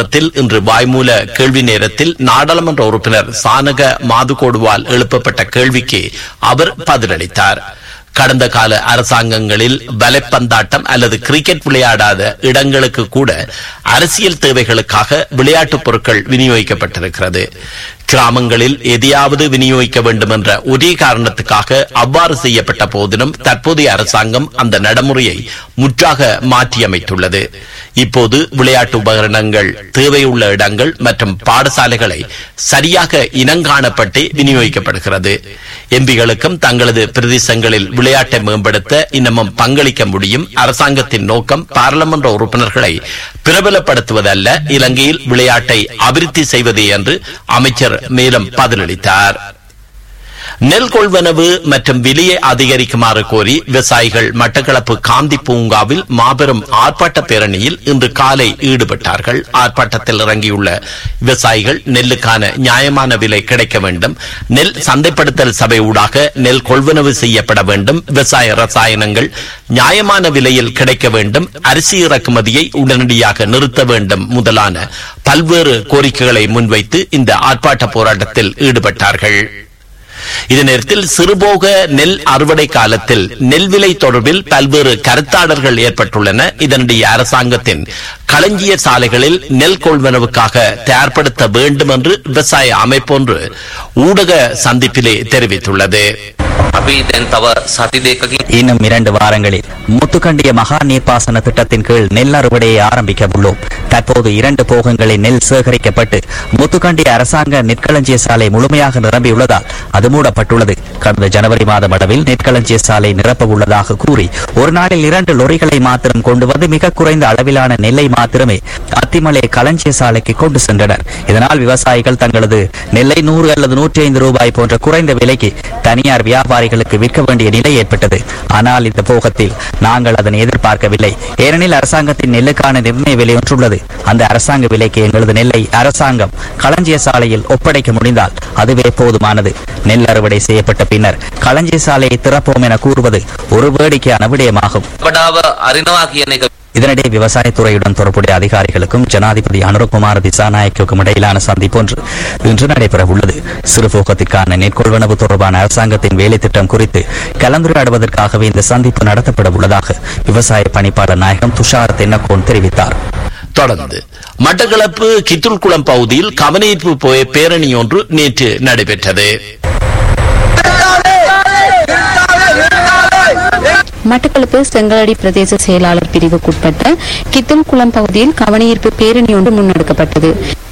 நாடாளுமன்றத்தில் இன்று வாய்மூல கேள்வி நேரத்தில் நாடாளுமன்ற உறுப்பினர் சானக மாதுகோடுவால் எழுப்பப்பட்ட கேள்விக்கு அவர் பதிலளித்தார் கடந்த கால அரசாங்கங்களில் வலைப்பந்தாட்டம் அல்லது கிரிக்கெட் விளையாடாத இடங்களுக்கு கூட அரசியல் தேவைகளுக்காக விளையாட்டுப் பொருட்கள் விநியோகிக்கப்பட்டிருக்கிறது கிராமங்களில் எதையாவது விநியோகிக்க வேண்டும் என்ற ஒரே காரணத்துக்காக அவ்வாறு செய்யப்பட்ட போதிலும் தற்போதைய அரசாங்கம் அந்த நடைமுறையை முற்றாக மாற்றியமைத்துள்ளது இப்போது விளையாட்டு உபகரணங்கள் தேவையுள்ள இடங்கள் மற்றும் பாடசாலைகளை சரியாக இனங்காணப்பட்டு விநியோகிக்கப்படுகிறது எம்பிகளுக்கும் தங்களது பிரதேசங்களில் விளையாட்டை மேம்படுத்த இன்னமும் பங்களிக்க முடியும் அரசாங்கத்தின் நோக்கம் பாராளுமன்ற உறுப்பினர்களை பிரபலப்படுத்துவதல்ல இலங்கையில் விளையாட்டை அபிவிருத்தி செய்வதே என்று அமைச்சர் மேலும் பதிலளித்தார் நெல் கொள்வனவு மற்றும் விலையை அதிகரிக்குமாறு கோரி விவசாயிகள் மட்டக்களப்பு காந்தி பூங்காவில் மாபெரும் ஆர்ப்பாட்ட பேரணியில் இன்று காலை ஈடுபட்டார்கள் ஆர்ப்பாட்டத்தில் இறங்கியுள்ள விவசாயிகள் நெல்லுக்கான நியாயமான விலை கிடைக்க வேண்டும் நெல் சந்தைப்படுத்தல் சபை ஊடாக நெல் கொள்வனவு செய்யப்பட வேண்டும் விவசாய ரசாயனங்கள் நியாயமான விலையில் கிடைக்க வேண்டும் அரிசி இறக்குமதியை உடனடியாக நிறுத்த வேண்டும் முதலான பல்வேறு கோரிக்கைகளை முன்வைத்து இந்த ஆர்ப்பாட்ட போராட்டத்தில் ஈடுபட்டார்கள் இதே நேரத்தில் சிறுபோக நெல் அறுவடை காலத்தில் நெல் விலை தொடர்பில் பல்வேறு கருத்தாடல்கள் ஏற்பட்டுள்ளன இதனிடையே அரசாங்கத்தின் களஞ்சிய சாலைகளில் நெல் கொள்வனவுக்காக தயார்படுத்த வேண்டும் என்று விவசாய அமைப்பொன்று ஊடக சந்திப்பிலே தெரிவித்துள்ளது අපි දැන් තව සති දෙකකින් இன்னும் இரண்டு வாரங்களில் முத்துக்கண்டிய மகா நீர்ப்பாசன திட்டத்தின் கீழ் நெல் அறுவடையை ஆரம்பிக்க உள்ளோம் தற்போது இரண்டு போகங்களில் நெல் சேகரிக்கப்பட்டு முத்துக்கண்டிய அரசாங்க நெற்களஞ்சிய சாலை முழுமையாக நிரம்பியுள்ளதால் அது மூடப்பட்டுள்ளது கடந்த ஜனவரி மாதம் அளவில் நெற்களஞ்சிய சாலை நிரப்ப உள்ளதாக கூறி ஒரு நாளில் இரண்டு லொரிகளை மாத்திரம் கொண்டு வந்து மிக குறைந்த அளவிலான நெல்லை மாத்திரமே அத்திமலை களஞ்சிய சாலைக்கு கொண்டு சென்றனர் இதனால் விவசாயிகள் தங்களது நெல்லை நூறு அல்லது நூற்றி ஐந்து ரூபாய் போன்ற குறைந்த விலைக்கு தனியார் வியாபாரிகளுக்கு விற்க வேண்டிய நிலை ஏற்பட்டது ஆனால் இந்த போகத்தில் நாங்கள் அதனை எதிர்பார்க்கவில்லை ஏனெனில் அரசாங்கத்தின் நெல்லுக்கான நிர்ணய விலை ஒன்றுள்ளது அந்த அரசாங்க விலைக்கு எங்களது நெல்லை அரசாங்கம் களஞ்சிய சாலையில் ஒப்படைக்க முடிந்தால் அதுவே போதுமானது நெல் அறுவடை செய்யப்பட்ட பின்னர் களஞ்சிய சாலையை திறப்போம் என கூறுவது ஒரு வேடிக்கையான விடயமாகும் බඩාව අරිනවා කියන එක இதனிடையே விவசாயத்துறையுடன் தொடர்புடைய அதிகாரிகளுக்கும் ஜனாதிபதி அனுரகுமார் திசாநாயக்கும் இடையிலான சந்திப்பு ஒன்று இன்று நடைபெற உள்ளது சிறுபோகத்திற்கான நெற்கொள்வனவு தொடர்பான அரசாங்கத்தின் வேலை திட்டம் குறித்து கலந்துரையாடுவதற்காகவே இந்த சந்திப்பு நடத்தப்பட உள்ளதாக விவசாய பணிப்பாளர் நாயகம் துஷார் தென்னக்கோன் தெரிவித்தார் தொடர்ந்து மட்டக்களப்பு கித்துல்குளம் பகுதியில் கவனஈர்ப்பு போய பேரணி ஒன்று நேற்று நடைபெற்றது மட்டக்களப்பு செங்கலடி பிரதேச செயலாளர் பிரிவுக்குட்பட்ட கித்துல்குளம் பகுதியில் கவனஈர்ப்பு பேரணி ஒன்று முன்னெடுக்கப்பட்டது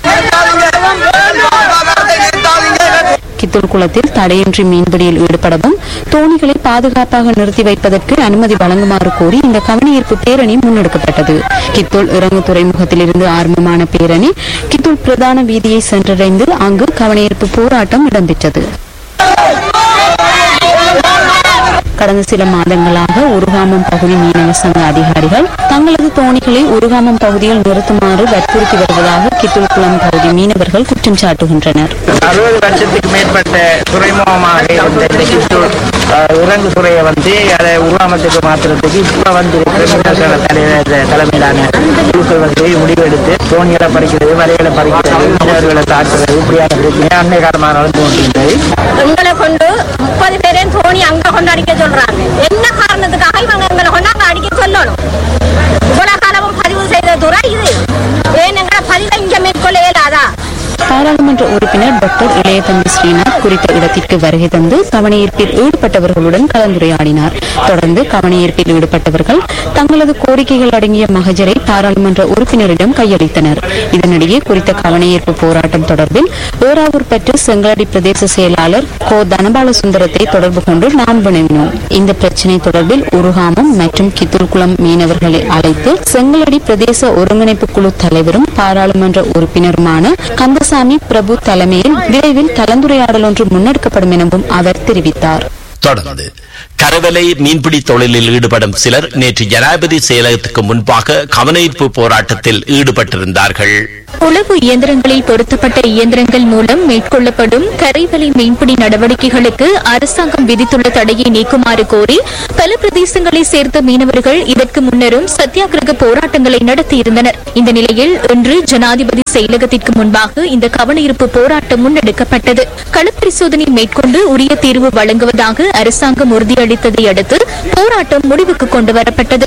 கித்தூர் குளத்தில் தடையின்றி மீன்பிடியில் ஈடுபடவும் தோணிகளை பாதுகாப்பாக நிறுத்தி வைப்பதற்கு அனுமதி வழங்குமாறு கோரி இந்த கவனஈர்ப்பு பேரணி முன்னெடுக்கப்பட்டது கித்தூர் இறங்கு துறைமுகத்திலிருந்து ஆரம்பமான பேரணி கித்தூர் பிரதான வீதியை சென்றடைந்து அங்கு கவனஈர்ப்பு போராட்டம் இடம்பெற்றது கடந்த சில மாதங்களாக உருகாமம் பகுதி மீனவ சங்க அதிகாரிகள் தங்களது தோணிகளை உருகாமம் பகுதியில் நிறுத்துமாறு வற்புறுத்தி வருவதாக கித்துல்குளம் பகுதி மீனவர்கள் குற்றம் சாட்டுகின்றனர் அறுபது வருஷத்துக்கு மேற்பட்ட துறைமுகமாக இருந்த இந்த கித்தூர் அஹ், இறங்கு துறையை வந்து அதை உருவாமத்துக்கு மாத்துறதுக்கு இப்ப வந்து இருக்கிற தலைவர் தலைமையிலான குழுக்கள் வந்து முடிவெடுத்து தோணிகளை பறிக்கிறது வலைகளை பறிக்கிறது மீனவர்களை தாக்குறது இப்படியான பிரச்சனை அன்னை காலமாக நடந்து கொண்டிருந்தது எங்களை கொண்டு முப்பது பேரையும் தோணி அங்க கொண்டு அடிக்க சொல்றாங்க என்ன காரணத்துக்காக இவங்க எங்களை கொண்டு அங்க அடிக்க சொல்லணும் இவ்வளவு காலமும் பதிவு செய்த துறை இது ஏன் எங்களை பதிவை இங்க மேற்கொள்ள இயலாதா பாராளுமன்ற உறுப்பினர் டாக்டர் இளையதம்பி ஸ்ரீநாத் குறித்த இடத்திற்கு வருகை தந்து கவனஈர்ப்பில் ஈடுபட்டவர்களுடன் கலந்துரையாடினார் தொடர்ந்து கவனஈர்ப்பில் ஈடுபட்டவர்கள் தங்களது கோரிக்கைகள் அடங்கிய மகஜரை பாராளுமன்ற உறுப்பினரிடம் கையளித்தனர் இதனிடையே குறித்த கவனஈர்ப்பு போராட்டம் தொடர்பில் ஏறாவூர் பெற்று செங்கலடி பிரதேச செயலாளர் கோ தனபால சுந்தரத்தை தொடர்பு கொண்டு நாம் வினவினோம் இந்த பிரச்சினை தொடர்பில் உருகாமம் மற்றும் கித்துல்குளம் மீனவர்களை அழைத்து செங்கலடி பிரதேச ஒருங்கிணைப்பு குழு தலைவரும் பாராளுமன்ற உறுப்பினருமான கந்தசாமி பிரபு தலைமையில் விரைவில் கலந்துரையாடல் ஒன்று முன்னெடுக்கப்படும் எனவும் அவர் தெரிவித்தார் தொடர்ந்து கரவலை மீன்பிடி தொழிலில் ஈடுபடும் சிலர் நேற்று ஜனாதிபதி செயலகத்துக்கு முன்பாக கவனஈர்ப்பு போராட்டத்தில் ஈடுபட்டிருந்தார்கள் உளவு இயந்திரங்களில் பொருத்தப்பட்ட இயந்திரங்கள் மூலம் மேற்கொள்ளப்படும் கரைவலை மீன்பிடி நடவடிக்கைகளுக்கு அரசாங்கம் விதித்துள்ள தடையை நீக்குமாறு கோரி பல பிரதேசங்களை சேர்ந்த மீனவர்கள் இதற்கு முன்னரும் சத்தியாகிரக போராட்டங்களை நடத்தியிருந்தனர் இந்த நிலையில் இன்று ஜனாதிபதி செயலகத்திற்கு முன்பாக இந்த கவனஈர்ப்பு போராட்டம் முன்னெடுக்கப்பட்டது களப்பரிசோதனை மேற்கொண்டு உரிய தீர்வு வழங்குவதாக அரசாங்கம் உறுதியளித்ததை அடுத்து போராட்டம் முடிவுக்கு கொண்டு வரப்பட்டது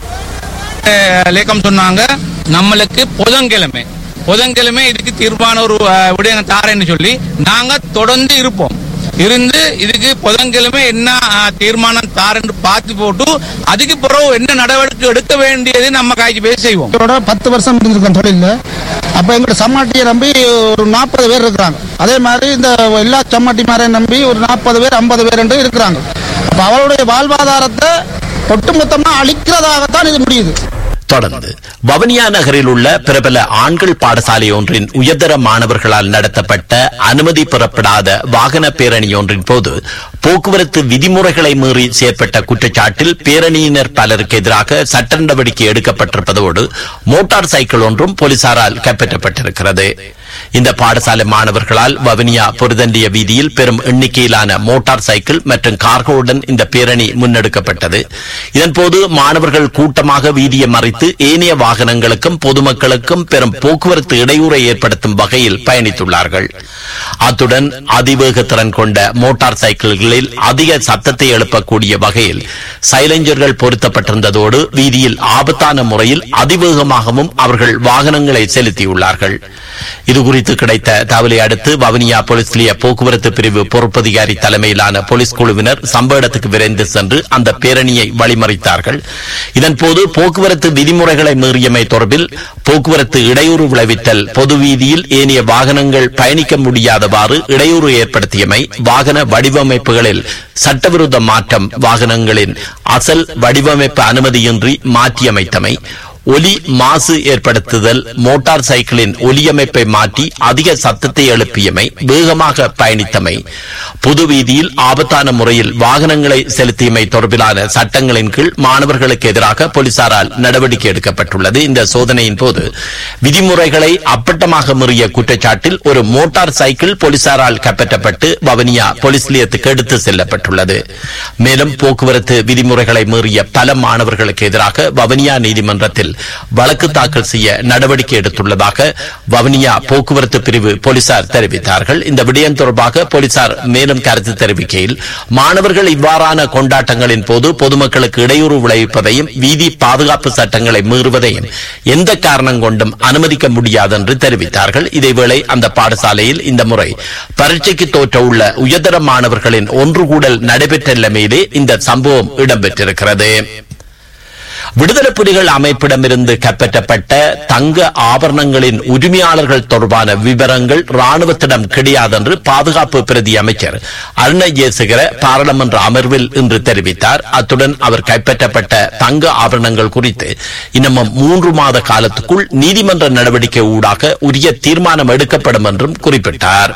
லேக்கம் சொன்னாங்க நம்மளுக்கு புதன்கிழமை புதன்கிழமை இதுக்கு தீர்ப்பான ஒரு அஹ், விடயம் தாரேன்னு சொல்லி நாங்க தொடர்ந்து இருப்போம் இருந்து இதுக்கு புதன்கிழமை என்ன அஹ், தீர்மானம் தாரேன்னு பார்த்து போட்டு அதுக்கு பிறகு என்ன நடவடிக்கை எடுக்க வேண்டியது நம்ம காய்ச்சி பேசி செய்வோம் இதோட பத்து வருஷம் இருந்திருக்கேன் தொழிலில் அப்போ எங்களோட சம்மாட்டியை நம்பி ஒரு நாற்பது பேர் இருக்கிறாங்க அதே மாதிரி இந்த எல்லா சம்மாட்டிமாரையும் நம்பி ஒரு நாற்பது பேர் ஐம்பது பேர் என்று இருக்கிறாங்க அப்போ அவருடைய வாழ்வாதாரத்தை ஒட்டுமொத்தமாக அழிக்கிறதாகத்தான் இது முடியுது தொடர்ந்து வவனியா நகரில் உள்ள பிரபல ஆண்கள் பாடசாலை ஒன்றின் உயர்தர மாணவர்களால் நடத்தப்பட்ட அனுமதி பெறப்படாத வாகன பேரணி ஒன்றின் போது போக்குவரத்து விதிமுறைகளை மீறி செயற்பட்ட குற்றச்சாட்டில் பேரணியினர் பலருக்கு எதிராக சட்ட நடவடிக்கை எடுக்கப்பட்டிருப்பதோடு மோட்டார் சைக்கிள் ஒன்றும் போலீசாரால் கைப்பற்றப்பட்டிருக்கிறது இந்த பாடசாலை மாணவர்களால் வவனியா பொருதண்டிய வீதியில் பெரும் எண்ணிக்கையிலான மோட்டார் சைக்கிள் மற்றும் கார்களுடன் இந்த பேரணி முன்னெடுக்கப்பட்டது இதன்போது மாணவர்கள் கூட்டமாக வீதியை மறைத்து ஏனைய வாகனங்களுக்கும் பொதுமக்களுக்கும் பெரும் போக்குவரத்து இடையூறை ஏற்படுத்தும் வகையில் பயணித்துள்ளார்கள் அத்துடன் அதிவேக திறன் கொண்ட மோட்டார் சைக்கிள்களில் அதிக சத்தத்தை எழுப்பக்கூடிய வகையில் சைலஞ்சர்கள் பொருத்தப்பட்டிருந்ததோடு வீதியில் ஆபத்தான முறையில் அதிவேகமாகவும் அவர்கள் வாகனங்களை செலுத்தியுள்ளார்கள் இதுகுறித்து கிடைத்த தகவலை அடுத்து வவுனியா போலீஸ் நிலைய போக்குவரத்து பிரிவு பொறுப்பதிகாரி தலைமையிலான போலீஸ் குழுவினர் சம்பவ இடத்துக்கு விரைந்து சென்று அந்த பேரணியை வழிமறித்தார்கள் இதன்போது போக்குவரத்து விதிமுறைகளை மீறியமை தொடர்பில் போக்குவரத்து இடையூறு விளைவித்தல் பொது வீதியில் ஏனைய வாகனங்கள் பயணிக்க முடியாதவாறு இடையூறு ஏற்படுத்தியமை வாகன வடிவமைப்புகளில் சட்டவிரோத மாற்றம் வாகனங்களின் அசல் வடிவமைப்பு அனுமதியின்றி மாற்றியமைத்தமை ஒலி மாசு ஏற்படுத்துதல் மோட்டார் சைக்கிளின் ஒலியமைப்பை மாற்றி அதிக சத்தத்தை எழுப்பியமை வேகமாக பயணித்தமை பொது வீதியில் ஆபத்தான முறையில் வாகனங்களை செலுத்தியமை தொடர்பிலான சட்டங்களின் கீழ் மாணவர்களுக்கு எதிராக போலீசாரால் நடவடிக்கை எடுக்கப்பட்டுள்ளது இந்த சோதனையின் போது விதிமுறைகளை அப்பட்டமாக மீறிய குற்றச்சாட்டில் ஒரு மோட்டார் சைக்கிள் போலீசாரால் கைப்பற்றப்பட்டு வவனியா போலீஸ் நிலையத்துக்கு எடுத்து செல்லப்பட்டுள்ளது மேலும் போக்குவரத்து விதிமுறைகளை மீறிய பல மாணவர்களுக்கு எதிராக வவனியா நீதிமன்றத்தில் வழக்கு தாக்கல் செய்ய நடவடிக்கை எடுத்துள்ளதாக வவனியா போக்குவரத்து பிரிவு போலீசார் தெரிவித்தார்கள் இந்த விடயம் தொடர்பாக போலீசார் மேலும் கருத்து தெரிவிக்கையில் மாணவர்கள் இவ்வாறான கொண்டாட்டங்களின் போது பொதுமக்களுக்கு இடையூறு விளைவிப்பதையும் வீதி பாதுகாப்பு சட்டங்களை மீறுவதையும் எந்த காரணம் கொண்டும் அனுமதிக்க முடியாது என்று தெரிவித்தார்கள் இதேவேளை அந்த பாடசாலையில் இந்த முறை பரீட்சைக்கு தோற்ற உள்ள உயர்தர மாணவர்களின் ஒன்று கூடல் நடைபெற்ற நிலைமையிலே இந்த சம்பவம் இடம்பெற்றிருக்கிறது விடுதலை புலிகள் அமைப்பிடமிருந்து கைப்பற்றப்பட்ட தங்க ஆபரணங்களின் உரிமையாளர்கள் தொடர்பான விவரங்கள் ராணுவத்திடம் கிடையாதென்று பாதுகாப்பு பிரதி அமைச்சர் அருண ஜேசகர பாராளுமன்ற அமர்வில் இன்று தெரிவித்தார் அத்துடன் அவர் கைப்பற்றப்பட்ட தங்க ஆபரணங்கள் குறித்து இன்னமும் மூன்று மாத காலத்துக்குள் நீதிமன்ற நடவடிக்கை ஊடாக உரிய தீர்மானம் எடுக்கப்படும் என்றும் குறிப்பிட்டார்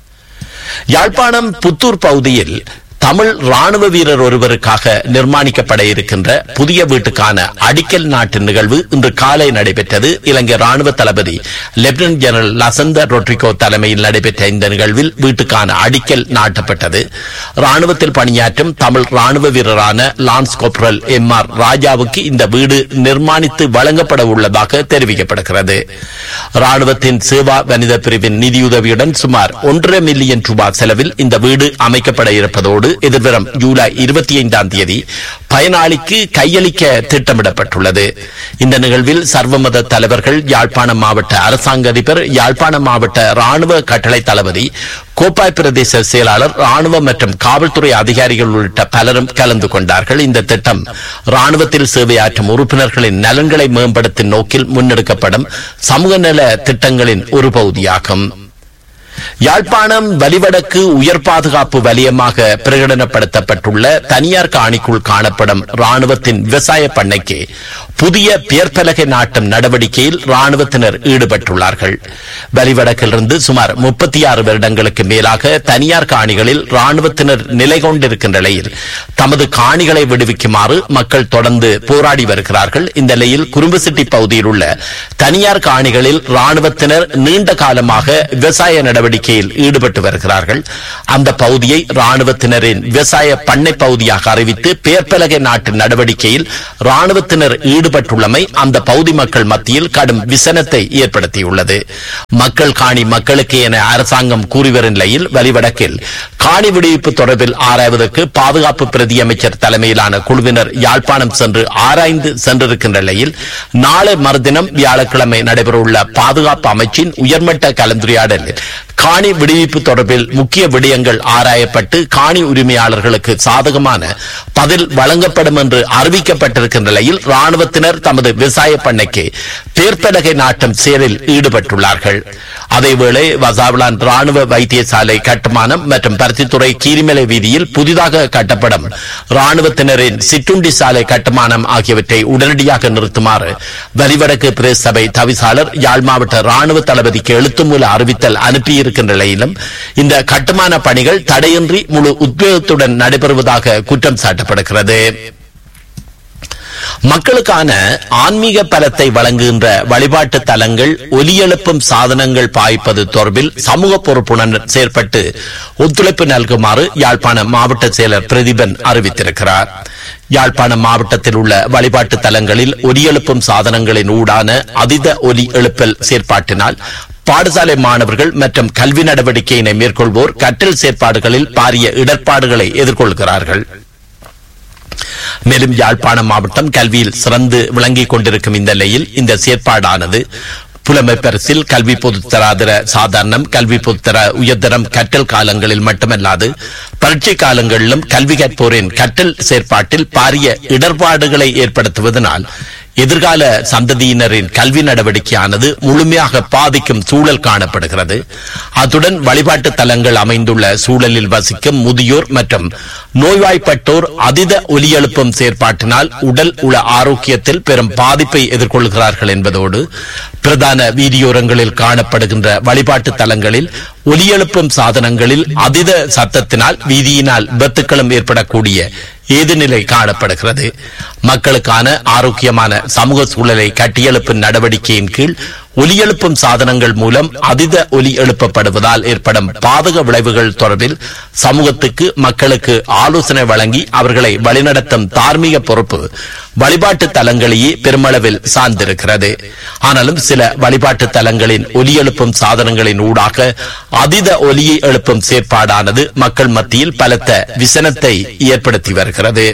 யாழ்ப்பாணம் புத்தூர் பகுதியில் தமிழ் ராணுவ வீரர் ஒருவருக்காக நிர்மாணிக்கப்பட இருக்கின்ற புதிய வீட்டுக்கான அடிக்கல் நாட்டு நிகழ்வு இன்று காலை நடைபெற்றது இலங்கை ராணுவ தளபதி லெப்டினன்ட் ஜெனரல் லசந்த ரொட்ரிகோ தலைமையில் நடைபெற்ற இந்த நிகழ்வில் வீட்டுக்கான அடிக்கல் நாட்டப்பட்டது ராணுவத்தில் பணியாற்றும் தமிழ் ராணுவ வீரரான லான்ஸ் கோப்ரல் எம் ஆர் ராஜாவுக்கு இந்த வீடு நிர்மாணித்து வழங்கப்பட உள்ளதாக தெரிவிக்கப்படுகிறது ராணுவத்தின் சேவா வனித பிரிவின் நிதியுதவியுடன் சுமார் ஒன்றரை மில்லியன் ரூபாய் செலவில் இந்த வீடு அமைக்கப்பட இருப்பதோடு எதிர்வரும் ஜூலை இருபத்தி ஐந்தாம் தேதி பயனாளிக்கு கையளிக்க திட்டமிடப்பட்டுள்ளது இந்த நிகழ்வில் சர்வமத தலைவர்கள் யாழ்ப்பாணம் மாவட்ட அரசாங்க அதிபர் யாழ்ப்பாணம் மாவட்ட ராணுவ கட்டளை தளபதி கோப்பாய் பிரதேச செயலாளர் ராணுவ மற்றும் காவல்துறை அதிகாரிகள் உள்ளிட்ட பலரும் கலந்து கொண்டார்கள் இந்த திட்டம் ராணுவத்தில் சேவையாற்றும் உறுப்பினர்களின் நலன்களை மேம்படுத்தும் நோக்கில் முன்னெடுக்கப்படும் சமூக நல திட்டங்களின் ஒரு பகுதியாகும் யாழ்ப்பாணம் வலிவடக்கு உயர் பாதுகாப்பு வலயமாக பிரகடனப்படுத்தப்பட்டுள்ள தனியார் காணிக்குள் காணப்படும் ராணுவத்தின் விவசாய பண்ணைக்கு புதிய பெயர்பலகை நாட்டும் நடவடிக்கையில் ராணுவத்தினர் ஈடுபட்டுள்ளார்கள் வலிவடக்கிலிருந்து சுமார் முப்பத்தி ஆறு வருடங்களுக்கு மேலாக தனியார் காணிகளில் ராணுவத்தினர் நிலை கொண்டிருக்கின்ற நிலையில் தமது காணிகளை விடுவிக்குமாறு மக்கள் தொடர்ந்து போராடி வருகிறார்கள் இந்த நிலையில் குறும்புசிட்டி பகுதியில் உள்ள தனியார் காணிகளில் ராணுவத்தினர் நீண்ட காலமாக விவசாய நடவடிக்கையில் ஈடுபட்டு வருகிறார்கள் அந்த பகுதியை ராணுவத்தினரின் விவசாய பண்ணை பகுதியாக அறிவித்து பேர்பலகை நாட்டு நடவடிக்கையில் ராணுவத்தினர் ஈடுபட்டுள்ளமை அந்த பகுதி மக்கள் மத்தியில் கடும் விசனத்தை ஏற்படுத்தியுள்ளது மக்கள் காணி மக்களுக்கு என அரசாங்கம் கூறி வரும் நிலையில் வலிவடக்கில் காணி விடுவிப்பு தொடர்பில் ஆராய்வதற்கு பாதுகாப்பு பிரதி அமைச்சர் தலைமையிலான குழுவினர் யாழ்ப்பாணம் சென்று ஆராய்ந்து சென்றிருக்கின்ற நிலையில் நாளை மறுதினம் வியாழக்கிழமை நடைபெறவுள்ள பாதுகாப்பு அமைச்சின் உயர்மட்ட கலந்துரையாடலில் காணி விடுவிப்பு தொடர்பில் முக்கிய விடயங்கள் ஆராயப்பட்டு காணி உரிமையாளர்களுக்கு சாதகமான பதில் வழங்கப்படும் என்று அறிவிக்கப்பட்டிருக்கின்ற நிலையில் ராணுவத்தினர் தமது விவசாய பண்ணைக்கு பேர்பலகை நாட்டம் செயலில் ஈடுபட்டுள்ளார்கள் அதேவேளை வசாவிலான் ராணுவ வைத்தியசாலை கட்டுமானம் மற்றும் பருத்தித்துறை கீரிமலை வீதியில் புதிதாக கட்டப்படும் ராணுவத்தினரின் சிற்றுண்டி சாலை கட்டுமானம் ஆகியவற்றை உடனடியாக நிறுத்துமாறு வலிவடக்கு பிரதேச சபை தவிசாளர் யாழ் மாவட்ட ராணுவ தளபதிக்கு எழுத்து மூல அறிவித்தல் அனுப்பியிருக்கின்ற நிலையிலும் இந்த கட்டுமான பணிகள் தடையின்றி முழு உத்வேகத்துடன் நடைபெறுவதாக குற்றம் சாட்டப்படுகிறது மக்களுக்கான ஆன்மீக பலத்தை வழங்குகின்ற வழிபாட்டு தலங்கள் ஒலி எழுப்பும் சாதனங்கள் பாய்ப்பது தொடர்பில் சமூக பொறுப்புடன் செயற்பட்டு ஒத்துழைப்பு நல்குமாறு யாழ்ப்பாண மாவட்ட செயலர் பிரதீபன் அறிவித்திருக்கிறார் யாழ்ப்பாணம் மாவட்டத்தில் உள்ள வழிபாட்டு தலங்களில் ஒலி எழுப்பும் சாதனங்களின் ஊடான அதித ஒலி எழுப்பல் செயற்பாட்டினால் பாடசாலை மாணவர்கள் மற்றும் கல்வி நடவடிக்கையினை மேற்கொள்வோர் கற்றல் செயற்பாடுகளில் பாரிய இடர்பாடுகளை எதிர்கொள்கிறார்கள் மேலும் யாழ்ப்பாணம் மாவட்டம் கல்வியில் சிறந்து விளங்கிக் கொண்டிருக்கும் இந்த நிலையில் இந்த செயற்பாடானது புலமை பரிசில் கல்வி பொதுத்தராதர சாதாரணம் கல்வி பொதுத்தர உயர்தரம் கற்றல் காலங்களில் மட்டுமல்லாது பரீட்சை காலங்களிலும் கல்வி கற்போரின் கற்றல் செயற்பாட்டில் பாரிய இடர்பாடுகளை ஏற்படுத்துவதனால் எதிர்கால சந்ததியினரின் கல்வி நடவடிக்கையானது முழுமையாக பாதிக்கும் சூழல் காணப்படுகிறது அத்துடன் வழிபாட்டு தலங்கள் அமைந்துள்ள சூழலில் வசிக்கும் முதியோர் மற்றும் நோய்வாய்ப்பட்டோர் அதித ஒலி எழுப்பும் செயற்பாட்டினால் உடல் உள ஆரோக்கியத்தில் பெரும் பாதிப்பை எதிர்கொள்கிறார்கள் என்பதோடு பிரதான வீதியோரங்களில் காணப்படுகின்ற வழிபாட்டு தலங்களில் ஒலி எழுப்பும் சாதனங்களில் அதித சத்தத்தினால் வீதியினால் விபத்துக்களும் ஏற்படக்கூடிய ஏதுநிலை காணப்படுகிறது மக்களுக்கான ஆரோக்கியமான சமூக சூழலை கட்டியெழுப்பும் நடவடிக்கையின் கீழ் ஒலி எழுப்பும் சாதனங்கள் மூலம் அதித ஒலி எழுப்பப்படுவதால் ஏற்படும் பாதக விளைவுகள் தொடர்பில் சமூகத்துக்கு மக்களுக்கு ஆலோசனை வழங்கி அவர்களை வழிநடத்தும் தார்மீக பொறுப்பு வழிபாட்டு தலங்களையே பெருமளவில் சார்ந்திருக்கிறது ஆனாலும் சில வழிபாட்டு தலங்களின் ஒலி எழுப்பும் சாதனங்களின் ஊடாக அதித ஒலியை எழுப்பும் செயற்பாடானது மக்கள் மத்தியில் பலத்த விசனத்தை ஏற்படுத்தி வருகிறது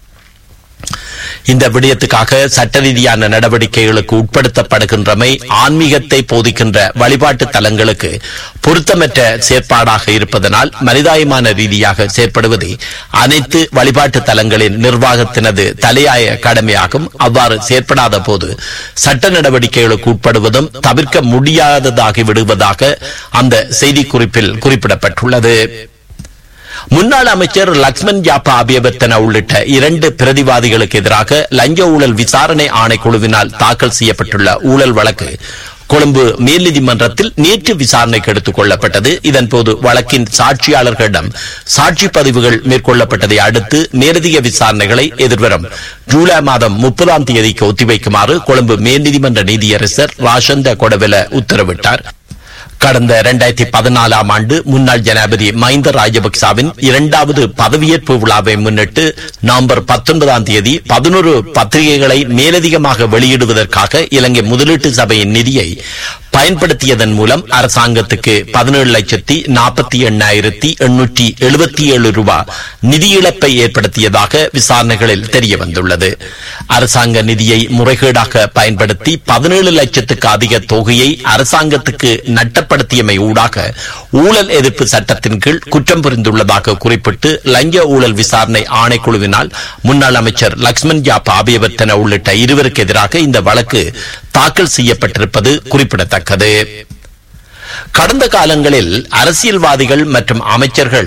இந்த விடயத்துக்காக சட்ட ரீதியான நடவடிக்கைகளுக்கு உட்படுத்தப்படுகின்றமை ஆன்மீகத்தை போதிக்கின்ற வழிபாட்டு தலங்களுக்கு பொருத்தமற்ற செயற்பாடாக இருப்பதனால் மனிதாயமான ரீதியாக செயற்படுவது அனைத்து வழிபாட்டு தலங்களின் நிர்வாகத்தினது தலையாய கடமையாகும் அவ்வாறு செயற்படாத போது சட்ட நடவடிக்கைகளுக்கு உட்படுவதும் தவிர்க்க முடியாததாகி விடுவதாக அந்த செய்திக்குறிப்பில் குறிப்பிடப்பட்டுள்ளது முன்னாள் அமைச்சர் லக்ஷ்மண் யாப்பா அபியவர்த்தன உள்ளிட்ட இரண்டு பிரதிவாதிகளுக்கு எதிராக லஞ்ச ஊழல் விசாரணை ஆணைக்குழுவினால் தாக்கல் செய்யப்பட்டுள்ள ஊழல் வழக்கு கொழும்பு மேல்நீதிமன்றத்தில் நேற்று விசாரணைக்கு எடுத்துக் கொள்ளப்பட்டது இதன்போது வழக்கின் சாட்சியாளர்களிடம் சாட்சி பதிவுகள் மேற்கொள்ளப்பட்டதை அடுத்து மேலதிக விசாரணைகளை எதிர்வரும் ஜூலை மாதம் முப்பதாம் தேதிக்கு ஒத்திவைக்குமாறு கொழும்பு மேல்நீதிமன்ற நீதியரசர் ராஷந்த கொடவெல உத்தரவிட்டார் கடந்த இரண்டாயிரத்தி பதினாலாம் ஆண்டு முன்னாள் ஜனாதிபதி மஹிந்த ராஜபக்சாவின் இரண்டாவது பதவியேற்பு விழாவை முன்னிட்டு நவம்பர் பத்தொன்பதாம் தேதி பதினோரு பத்திரிகைகளை மேலதிகமாக வெளியிடுவதற்காக இலங்கை முதலீட்டு சபையின் நிதியை பயன்படுத்தியதன் மூலம் அரசாங்கத்துக்கு பதினேழு லட்சத்தி நாற்பத்தி எண்ணாயிரத்தி எண்ணூற்றி எழுபத்தி ஏழு ரூபாய் நிதி இழப்பை ஏற்படுத்தியதாக விசாரணைகளில் தெரிய வந்துள்ளது அரசாங்க நிதியை முறைகேடாக பயன்படுத்தி பதினேழு லட்சத்துக்கு அதிக தொகையை அரசாங்கத்துக்கு நட்டப்படுத்தியமை ஊடாக ஊழல் எதிர்ப்பு சட்டத்தின் கீழ் குற்றம் புரிந்துள்ளதாக குறிப்பிட்டு லஞ்ச ஊழல் விசாரணை ஆணைக்குழுவினால் முன்னாள் அமைச்சர் லக்ஷ்மண் ஜாப் ஆபியவர்த்தன உள்ளிட்ட இருவருக்கு எதிராக இந்த வழக்கு தாக்கல் செய்யப்பட்டிருப்பது குறிப்பிடத்தக்கது கடந்த காலங்களில் அரசியல்வாதிகள் மற்றும் அமைச்சர்கள்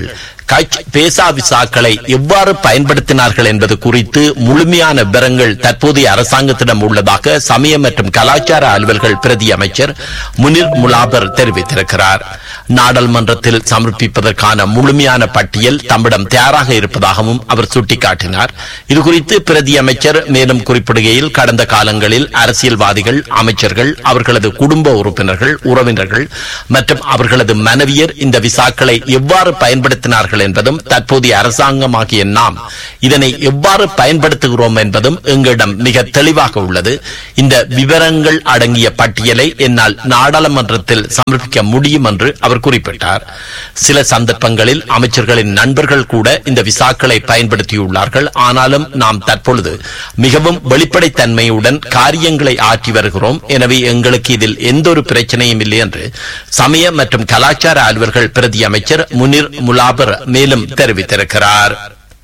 கட்ச் பேசா விசாக்களை எவ்வாறு பயன்படுத்தினார்கள் என்பது குறித்து முழுமையான விவரங்கள் தற்போதைய அரசாங்கத்திடம் உள்ளதாக சமய மற்றும் கலாச்சார அலுவல்கள் பிரதி அமைச்சர் முனிர் முலாபர் தெரிவித்திருக்கிறார் நாடாளுமன்றத்தில் சமர்ப்பிப்பதற்கான முழுமையான பட்டியல் தம்மிடம் தயாராக இருப்பதாகவும் அவர் சுட்டிக்காட்டினார் இதுகுறித்து பிரதி அமைச்சர் மேலும் குறிப்பிடுகையில் கடந்த காலங்களில் அரசியல்வாதிகள் அமைச்சர்கள் அவர்களது குடும்ப உறுப்பினர்கள் உறவினர்கள் மற்றும் அவர்களது மனைவியர் இந்த விசாக்களை எவ்வாறு பயன்படுத்தினார்கள் என்பதும் தற்போதைய அரசாங்கமாகிய நாம் இதனை எவ்வாறு பயன்படுத்துகிறோம் என்பதும் எங்களிடம் மிக தெளிவாக உள்ளது இந்த விவரங்கள் அடங்கிய பட்டியலை என்னால் நாடாளுமன்றத்தில் சமர்ப்பிக்க முடியும் என்று அவர் குறிப்பிட்டார் சில சந்தர்ப்பங்களில் அமைச்சர்களின் நண்பர்கள் கூட இந்த விசாக்களை பயன்படுத்தியுள்ளார்கள் ஆனாலும் நாம் தற்பொழுது மிகவும் வெளிப்படைத்தன்மையுடன் காரியங்களை ஆற்றி வருகிறோம் எனவே எங்களுக்கு இதில் எந்த ஒரு பிரச்சனையும் இல்லை என்று சமய மற்றும் கலாச்சார அலுவல்கள் பிரதி அமைச்சர் முனிர் முலாபர் மேலும் தெரிவித்திருக்கிறார்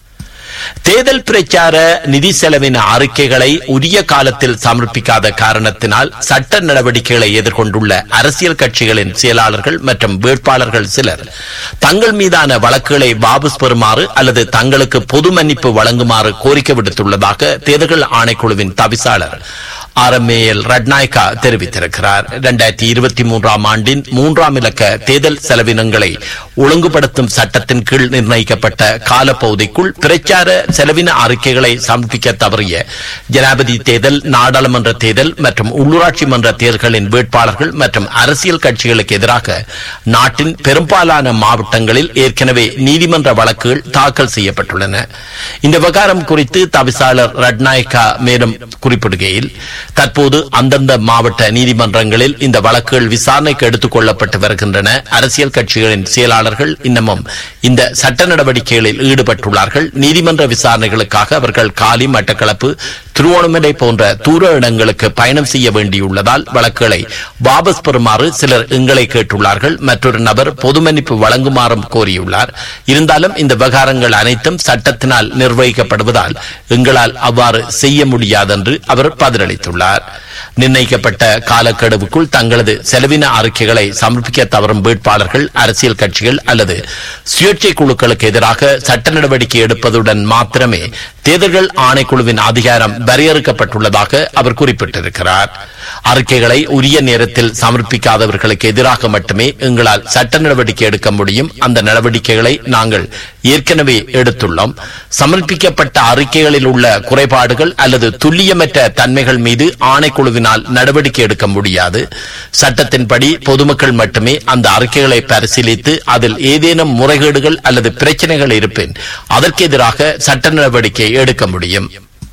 தேர்தல் பிரச்சார நிதி செலவின அறிக்கைகளை உரிய காலத்தில் சமர்ப்பிக்காத காரணத்தினால் சட்ட நடவடிக்கைகளை எதிர்கொண்டுள்ள அரசியல் கட்சிகளின் செயலாளர்கள் மற்றும் வேட்பாளர்கள் சிலர் தங்கள் மீதான வழக்குகளை வாபஸ் பெறுமாறு அல்லது தங்களுக்கு பொது மன்னிப்பு வழங்குமாறு கோரிக்கை விடுத்துள்ளதாக தேர்தல் ஆணைக்குழுவின் தவிசாளர் ஆர் எம் எல் ரட்நாயக்கா தெரிவித்திருக்கிறார் இரண்டாயிரத்தி இருபத்தி மூன்றாம் ஆண்டின் மூன்றாம் இலக்க தேர்தல் செலவினங்களை ஒழுங்குபடுத்தும் சட்டத்தின் கீழ் நிர்ணயிக்கப்பட்ட காலப்பகுதிக்குள் பிரச்சார செலவின அறிக்கைகளை சமர்ப்பிக்க தவறிய ஜனாதிபதி தேர்தல் நாடாளுமன்ற தேர்தல் மற்றும் உள்ளூராட்சி மன்ற தேர்தல்களின் வேட்பாளர்கள் மற்றும் அரசியல் கட்சிகளுக்கு எதிராக நாட்டின் பெரும்பாலான மாவட்டங்களில் ஏற்கனவே நீதிமன்ற வழக்குகள் தாக்கல் செய்யப்பட்டுள்ளன இந்த விவகாரம் குறித்து தவிசாளர் ரட்நாயக்கா மேலும் குறிப்பிடுகையில் தற்போது அந்தந்த மாவட்ட நீதிமன்றங்களில் இந்த வழக்குகள் விசாரணைக்கு எடுத்துக் கொள்ளப்பட்டு வருகின்றன அரசியல் கட்சிகளின் செயலாளர்கள் இன்னமும் இந்த சட்ட நடவடிக்கைகளில் ஈடுபட்டுள்ளார்கள் நீதிமன்ற விசாரணைகளுக்காக அவர்கள் காலி மட்டக்களப்பு திருவோணமலை போன்ற தூர இடங்களுக்கு பயணம் செய்ய வேண்டியுள்ளதால் வழக்குகளை வாபஸ் பெறுமாறு சிலர் எங்களை கேட்டுள்ளார்கள் மற்றொரு நபர் பொது மன்னிப்பு வழங்குமாறும் கோரியுள்ளார் இருந்தாலும் இந்த விவகாரங்கள் அனைத்தும் சட்டத்தினால் நிர்வகிக்கப்படுவதால் எங்களால் அவ்வாறு செய்ய முடியாதென்று அவர் பதிலளித்துள்ளார் நிர்ணயிக்கப்பட்ட காலக்கெடுவுக்குள் தங்களது செலவின அறிக்கைகளை சமர்ப்பிக்க தவறும் வேட்பாளர்கள் அரசியல் கட்சிகள் அல்லது சுயேட்சை குழுக்களுக்கு எதிராக சட்ட நடவடிக்கை எடுப்பதுடன் மாத்திரமே தேர்தல்கள் ஆணைக்குழுவின் அதிகாரம் வரையறுக்கப்பட்டுள்ளதாக அவர் குறிப்பிட்டிருக்கிறார் அறிக்கைகளை உரிய நேரத்தில் சமர்ப்பிக்காதவர்களுக்கு எதிராக மட்டுமே எங்களால் சட்ட நடவடிக்கை எடுக்க முடியும் அந்த நடவடிக்கைகளை நாங்கள் ஏற்கனவே எடுத்துள்ளோம் சமர்ப்பிக்கப்பட்ட அறிக்கைகளில் உள்ள குறைபாடுகள் அல்லது துல்லியமற்ற தன்மைகள் மீது ஆணைக்குழுவினால் நடவடிக்கை எடுக்க முடியாது சட்டத்தின்படி பொதுமக்கள் மட்டுமே அந்த அறிக்கைகளை பரிசீலித்து அதில் ஏதேனும் முறைகேடுகள் அல்லது பிரச்சனைகள் இருப்பின் அதற்கு எதிராக சட்ட நடவடிக்கை எடுக்க முடியும்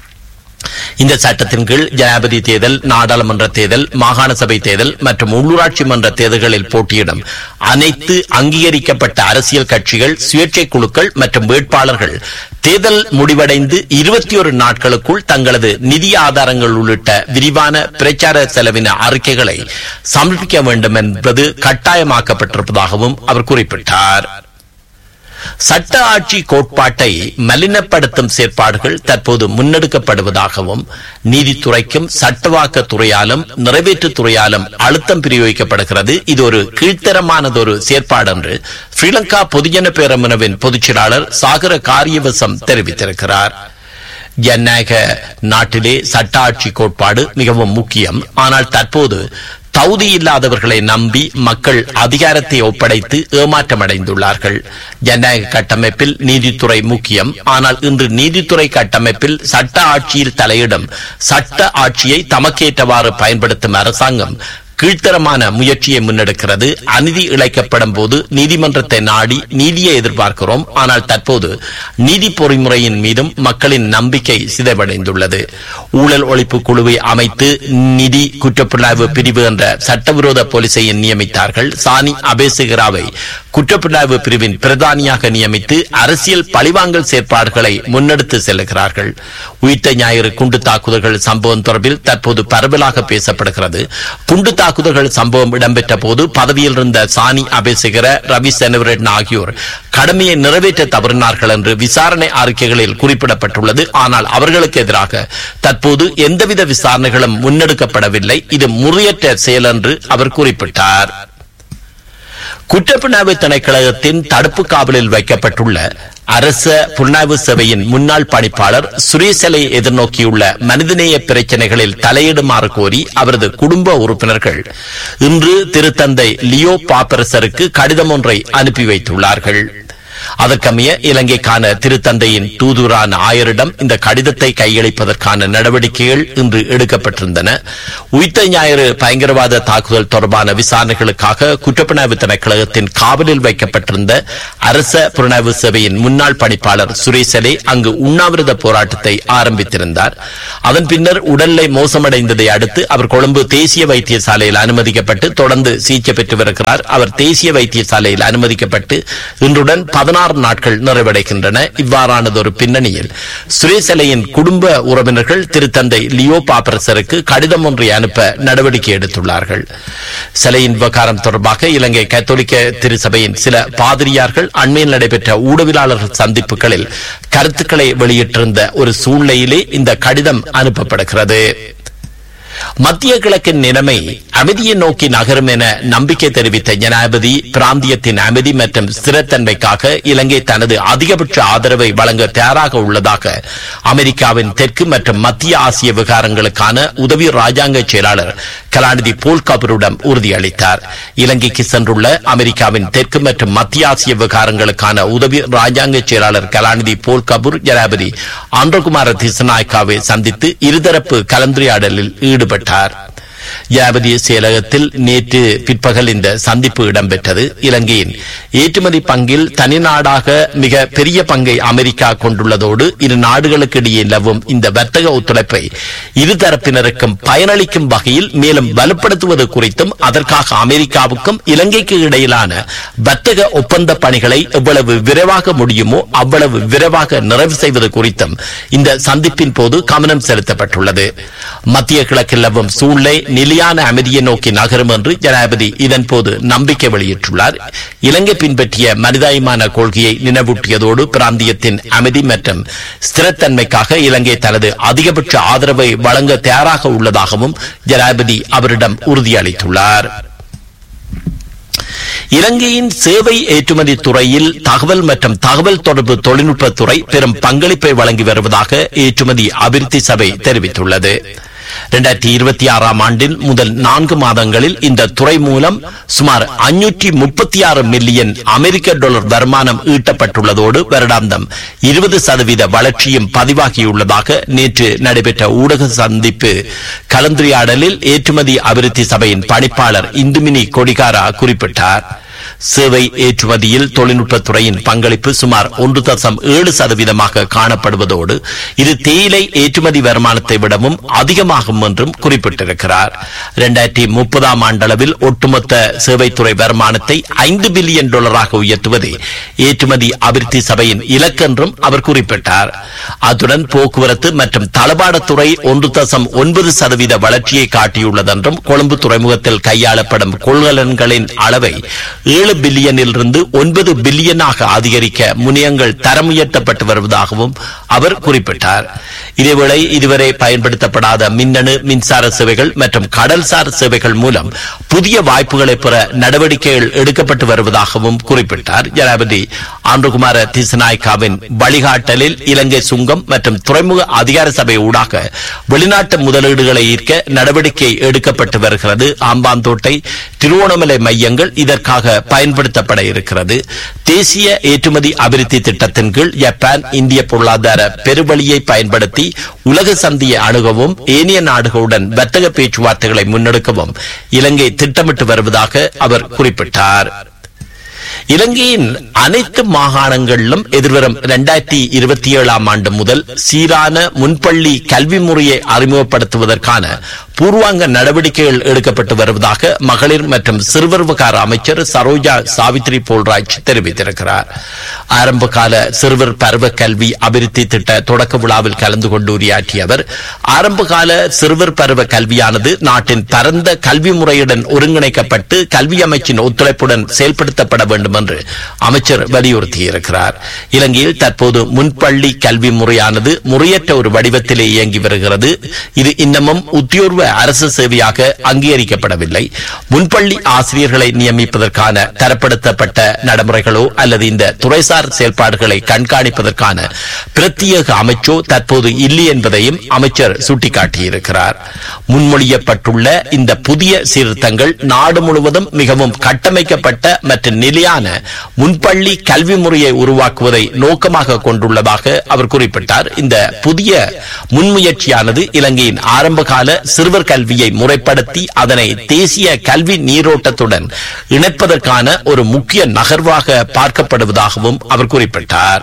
இந்த சட்டத்தின் கீழ் ஜனாதிபதி தேர்தல் நாடாளுமன்ற தேர்தல் மாகாண சபை தேர்தல் மற்றும் உள்ளூராட்சி மன்ற தேர்தல்களில் போட்டியிடும் அனைத்து அங்கீகரிக்கப்பட்ட அரசியல் கட்சிகள் சுயேட்சை குழுக்கள் மற்றும் வேட்பாளர்கள் தேர்தல் முடிவடைந்து இருபத்தி ஒரு நாட்களுக்குள் தங்களது நிதி ஆதாரங்கள் உள்ளிட்ட விரிவான பிரச்சார செலவின அறிக்கைகளை சமர்ப்பிக்க வேண்டும் என்பது கட்டாயமாக்கப்பட்டிருப்பதாகவும் அவர் குறிப்பிட்டார் சட்ட ஆட்சி கோட்பாட்டை மலினப்படுத்தும் செயற்பாடுகள் தற்போது முன்னெடுக்கப்படுவதாகவும் நீதித்துறைக்கும் சட்டவாக்க துறையாலும் நிறைவேற்றுத் துறையாலும் அழுத்தம் பிரயோகிக்கப்படுகிறது இது ஒரு கீழ்த்தரமானதொரு செயற்பாடு என்று ஸ்ரீலங்கா பொதுஜன பேரமுனவின் பொதுச்செயலாளர் சாகர காரியவசம் தெரிவித்திருக்கிறார் ஜனநாயக நாட்டிலே சட்ட ஆட்சி கோட்பாடு மிகவும் முக்கியம் ஆனால் தற்போது தகுதி இல்லாதவர்களை நம்பி மக்கள் அதிகாரத்தை ஒப்படைத்து ஏமாற்றமடைந்துள்ளார்கள் ஜனநாயக கட்டமைப்பில் நீதித்துறை முக்கியம் ஆனால் இன்று நீதித்துறை கட்டமைப்பில் சட்ட ஆட்சியில் தலையிடும் சட்ட ஆட்சியை தமக்கேற்றவாறு பயன்படுத்தும் அரசாங்கம் கீழ்த்தரமான முயற்சியை முன்னெடுக்கிறது அநீதி இழைக்கப்படும் போது நீதிமன்றத்தை நாடி நீதியை எதிர்பார்க்கிறோம் ஆனால் தற்போது நீதி பொறிமுறையின் மீதும் மக்களின் நம்பிக்கை சிதைவடைந்துள்ளது ஊழல் ஒழிப்பு குழுவை அமைத்து நிதி குற்றப்புலனாய்வு பிரிவு என்ற சட்டவிரோத போலீசை நியமித்தார்கள் சானி அபேசிகராவை குற்றப்புலனாய்வு பிரிவின் பிரதானியாக நியமித்து அரசியல் பழிவாங்கல் செயற்பாடுகளை முன்னெடுத்து செல்லுகிறார்கள் உயிர்த்த ஞாயிறு குண்டு தாக்குதல்கள் சம்பவம் தொடர்பில் தற்போது பரவலாக பேசப்படுகிறது குண்டு தாக்குதல்கள் சம்பவம் இடம்பெற்ற போது பதவியில் இருந்த சானி அபேசிகர ரவி செனவரட்ன ஆகியோர் கடமையை நிறைவேற்ற தவறினார்கள் என்று விசாரணை அறிக்கைகளில் குறிப்பிடப்பட்டுள்ளது ஆனால் அவர்களுக்கு எதிராக தற்போது எந்தவித விசாரணைகளும் முன்னெடுக்கப்படவில்லை இது முறையற்ற செயல் என்று அவர் குறிப்பிட்டார் குற்றப்புலனாய்வு திணைக்களகத்தின் தடுப்பு காவலில் வைக்கப்பட்டுள்ள அரச புலனாய்வு சேவையின் முன்னாள் பணிப்பாளர் சுரேசலை எதிர்நோக்கியுள்ள மனிதநேய பிரச்சனைகளில் தலையிடுமாறு கோரி அவரது குடும்ப உறுப்பினர்கள் இன்று திருத்தந்தை லியோ பாப்பரசருக்கு கடிதம் ஒன்றை அனுப்பி வைத்துள்ளார்கள் அதற்கமைய இலங்கைக்கான திருத்தந்தையின் தூதுரான ஆயரிடம் இந்த கடிதத்தை கையளிப்பதற்கான நடவடிக்கைகள் இன்று எடுக்கப்பட்டிருந்தன உயிர்த்த ஞாயிறு பயங்கரவாத தாக்குதல் தொடர்பான விசாரணைகளுக்காக குற்றப்புலனாய்வு திணைக்களகத்தின் காவலில் வைக்கப்பட்டிருந்த அரச புலனாய்வு சேவையின் முன்னாள் பணிப்பாளர் சுரேசலே அங்கு உண்ணாவிரத போராட்டத்தை ஆரம்பித்திருந்தார் அதன் பின்னர் உடல்நிலை மோசமடைந்ததை அடுத்து அவர் கொழும்பு தேசிய வைத்தியசாலையில் அனுமதிக்கப்பட்டு தொடர்ந்து சிகிச்சை பெற்று வருகிறார் அவர் தேசிய வைத்தியசாலையில் அனுமதிக்கப்பட்டு இன்றுடன் பதினாறு நாட்கள் நிறைவடைகின்றன இவ்வாறானதொரு பின்னணியில் சுரேசலையின் குடும்ப உறவினர்கள் திருத்தந்தை லியோ பாப்பரசருக்கு கடிதம் ஒன்றை அனுப்ப நடவடிக்கை எடுத்துள்ளார்கள் சிலையின் விவகாரம் தொடர்பாக இலங்கை கத்தோலிக்க திருசபையின் சில பாதிரியார்கள் அண்மையில் நடைபெற்ற ஊடகவியலாளர்கள் சந்திப்புகளில் கருத்துக்களை வெளியிட்டிருந்த ஒரு சூழ்நிலையிலே இந்த கடிதம் அனுப்பப்படுகிறது மத்திய கிழக்கின் நிலைமை அமைதியை நோக்கி நகரும் என நம்பிக்கை தெரிவித்த ஜனாதிபதி பிராந்தியத்தின் அமைதி மற்றும் ஸ்திரத்தன்மைக்காக இலங்கை தனது அதிகபட்ச ஆதரவை வழங்க தயாராக உள்ளதாக அமெரிக்காவின் தெற்கு மற்றும் மத்திய ஆசிய விவகாரங்களுக்கான உதவி ராஜாங்க செயலாளர் கலாநிதி போல் கபூரிடம் உறுதியளித்தார் இலங்கைக்கு சென்றுள்ள அமெரிக்காவின் தெற்கு மற்றும் மத்திய ஆசிய விவகாரங்களுக்கான உதவி ராஜாங்க செயலாளர் கலாநிதி போல் கபூர் ஜனாதிபதி ஆந்திரகுமார திசநாயக்காவை சந்தித்து இருதரப்பு கலந்துரையாடலில் ஈடுபட்டார் ஜனாதிபதி செயலகத்தில் நேற்று பிற்பகல் இந்த சந்திப்பு இடம்பெற்றது இலங்கையின் ஏற்றுமதி பங்கில் தனிநாடாக மிக பெரிய பங்கை அமெரிக்கா கொண்டுள்ளதோடு இரு நாடுகளுக்கு இடையே நிலவும் இந்த வர்த்தக ஒத்துழைப்பை இருதரப்பினருக்கும் பயனளிக்கும் வகையில் மேலும் வலுப்படுத்துவது குறித்தும் அதற்காக அமெரிக்காவுக்கும் இலங்கைக்கு இடையிலான வர்த்தக ஒப்பந்த பணிகளை எவ்வளவு விரைவாக முடியுமோ அவ்வளவு விரைவாக நிறைவு செய்வது குறித்தும் இந்த சந்திப்பின் போது கவனம் செலுத்தப்பட்டுள்ளது மத்திய கிழக்கில் நிலவும் சூழ்நிலை நிலையான அமைதியை நோக்கி நகரும் என்று ஜனாதிபதி இதன்போது நம்பிக்கை வெளியிட்டுள்ளார் இலங்கை பின்பற்றிய மனிதாயமான கொள்கையை நினைவூட்டியதோடு பிராந்தியத்தின் அமைதி மற்றும் ஸ்திரத்தன்மைக்காக இலங்கை தனது அதிகபட்ச ஆதரவை வழங்க தயாராக உள்ளதாகவும் ஜனாதிபதி அவரிடம் உறுதியளித்துள்ளார் இலங்கையின் சேவை ஏற்றுமதி துறையில் தகவல் மற்றும் தகவல் தொடர்பு தொழில்நுட்பத்துறை பெரும் பங்களிப்பை வழங்கி வருவதாக ஏற்றுமதி அபிவிருத்தி சபை தெரிவித்துள்ளது இரண்டாயிரத்தி இருபத்தி ஆறாம் ஆண்டின் முதல் நான்கு மாதங்களில் இந்த துறை மூலம் சுமார் அஞ்சூற்றி முப்பத்தி ஆறு மில்லியன் அமெரிக்க டாலர் வருமானம் ஈட்டப்பட்டுள்ளதோடு வருடாந்தம் இருபது சதவீத வளர்ச்சியும் பதிவாகியுள்ளதாக நேற்று நடைபெற்ற ஊடக சந்திப்பு கலந்துரையாடலில் ஏற்றுமதி அபிவிருத்தி சபையின் பணிப்பாளர் இந்துமினி கொடிகாரா குறிப்பிட்டார் சேவை ஏற்றுமதியில் தொழில்நுட்பத்துறையின் பங்களிப்பு சுமார் ஒன்று தசம் ஏழு சதவீதமாக காணப்படுவதோடு இது தேயிலை ஏற்றுமதி வருமானத்தை விடவும் அதிகமாகும் என்றும் குறிப்பிட்டிருக்கிறார் இரண்டாயிரத்தி முப்பதாம் ஆண்டளவில் ஒட்டுமொத்த சேவைத்துறை வருமானத்தை ஐந்து பில்லியன் டாலராக உயர்த்துவதே ஏற்றுமதி அபிவிருத்தி சபையின் இலக்கென்றும் அவர் குறிப்பிட்டார் அத்துடன் போக்குவரத்து மற்றும் தளபாடத்துறை ஒன்று தசம் ஒன்பது சதவீத வளர்ச்சியை காட்டியுள்ளதென்றும் கொழும்பு துறைமுகத்தில் கையாளப்படும் கொள்கலன்களின் அளவை ஏழு பில்லியனில் இருந்து ஒன்பது பில்லியனாக அதிகரிக்க முனையங்கள் தரம் உயர்த்தப்பட்டு வருவதாகவும் அவர் குறிப்பிட்டார் இதேவேளை இதுவரை பயன்படுத்தப்படாத மின்னணு மின்சார சேவைகள் மற்றும் கடல்சார் சேவைகள் மூலம் புதிய வாய்ப்புகளை பெற நடவடிக்கைகள் எடுக்கப்பட்டு வருவதாகவும் குறிப்பிட்டார் ஜனாதிபதி ஆண்டுகுமார திசநாயக்காவின் வழிகாட்டலில் இலங்கை சுங்கம் மற்றும் துறைமுக அதிகார சபை ஊடாக வெளிநாட்டு முதலீடுகளை ஈர்க்க நடவடிக்கை எடுக்கப்பட்டு வருகிறது ஆம்பாந்தோட்டை திருவோணமலை மையங்கள் இதற்காக பயன்படுத்தப்பட இருக்கிறது தேசிய ஏற்றுமதி அபிவிருத்தி திட்டத்தின் கீழ் ஜப்பான் இந்திய பொருளாதார பெருவழியை பயன்படுத்தி உலக சந்தையை அணுகவும் ஏனைய நாடுகளுடன் வர்த்தக பேச்சுவார்த்தைகளை முன்னெடுக்கவும் இலங்கை திட்டமிட்டு வருவதாக அவர் குறிப்பிட்டார் இலங்கையின் அனைத்து மாகாணங்களிலும் எதிர்வரும் இரண்டாயிரத்தி இருபத்தி ஏழாம் ஆண்டு முதல் சீரான முன்பள்ளி கல்வி முறையை அறிமுகப்படுத்துவதற்கான பூர்வாங்க நடவடிக்கைகள் எடுக்கப்பட்டு வருவதாக மகளிர் மற்றும் சிறுவர் விவகார அமைச்சர் சரோஜா சாவித்ரி போல்ராஜ் தெரிவித்திருக்கிறார் ஆரம்ப கால சிறுவர் பருவ கல்வி அபிவிருத்தி திட்ட தொடக்க விழாவில் கலந்து கொண்டு உரையாற்றிய அவர் ஆரம்ப கால சிறுவர் பருவ கல்வியானது நாட்டின் பரந்த கல்வி முறையுடன் ஒருங்கிணைக்கப்பட்டு கல்வி அமைச்சின் ஒத்துழைப்புடன் செயல்படுத்தப்பட வேண்டும் என்று அமைச்சர் வலியுறுத்தியிருக்கிறார் இலங்கையில் தற்போது முன்பள்ளி கல்வி முறையானது முறையற்ற ஒரு வடிவத்திலே இயங்கி வருகிறது இது இன்னமும் உத்தியோர்வ அரசு சேவையாக அங்கீகரிக்கப்படவில்லை முன்பள்ளி ஆசிரியர்களை நியமிப்பதற்கான தரப்படுத்தப்பட்ட நடைமுறைகளோ அல்லது இந்த துறைசார் செயல்பாடுகளை கண்காணிப்பதற்கான பிரத்யேக அமைச்சோ தற்போது இல்லை என்பதையும் அமைச்சர் சுட்டிக்காட்டியிருக்கிறார் முன்மொழியப்பட்டுள்ள இந்த புதிய சீர்திருத்தங்கள் நாடு முழுவதும் மிகவும் கட்டமைக்கப்பட்ட மற்றும் நிலையான முன்பள்ளி கல்வி முறையை உருவாக்குவதை நோக்கமாக கொண்டுள்ளதாக அவர் குறிப்பிட்டார் இந்த புதிய முன்முயற்சியானது இலங்கையின் ஆரம்பகால சிறுவர் கல்வியை முறைப்படுத்தி அதனை தேசிய கல்வி நீரோட்டத்துடன் இணைப்பதற்கான ஒரு முக்கிய நகர்வாக பார்க்கப்படுவதாகவும் அவர் குறிப்பிட்டார்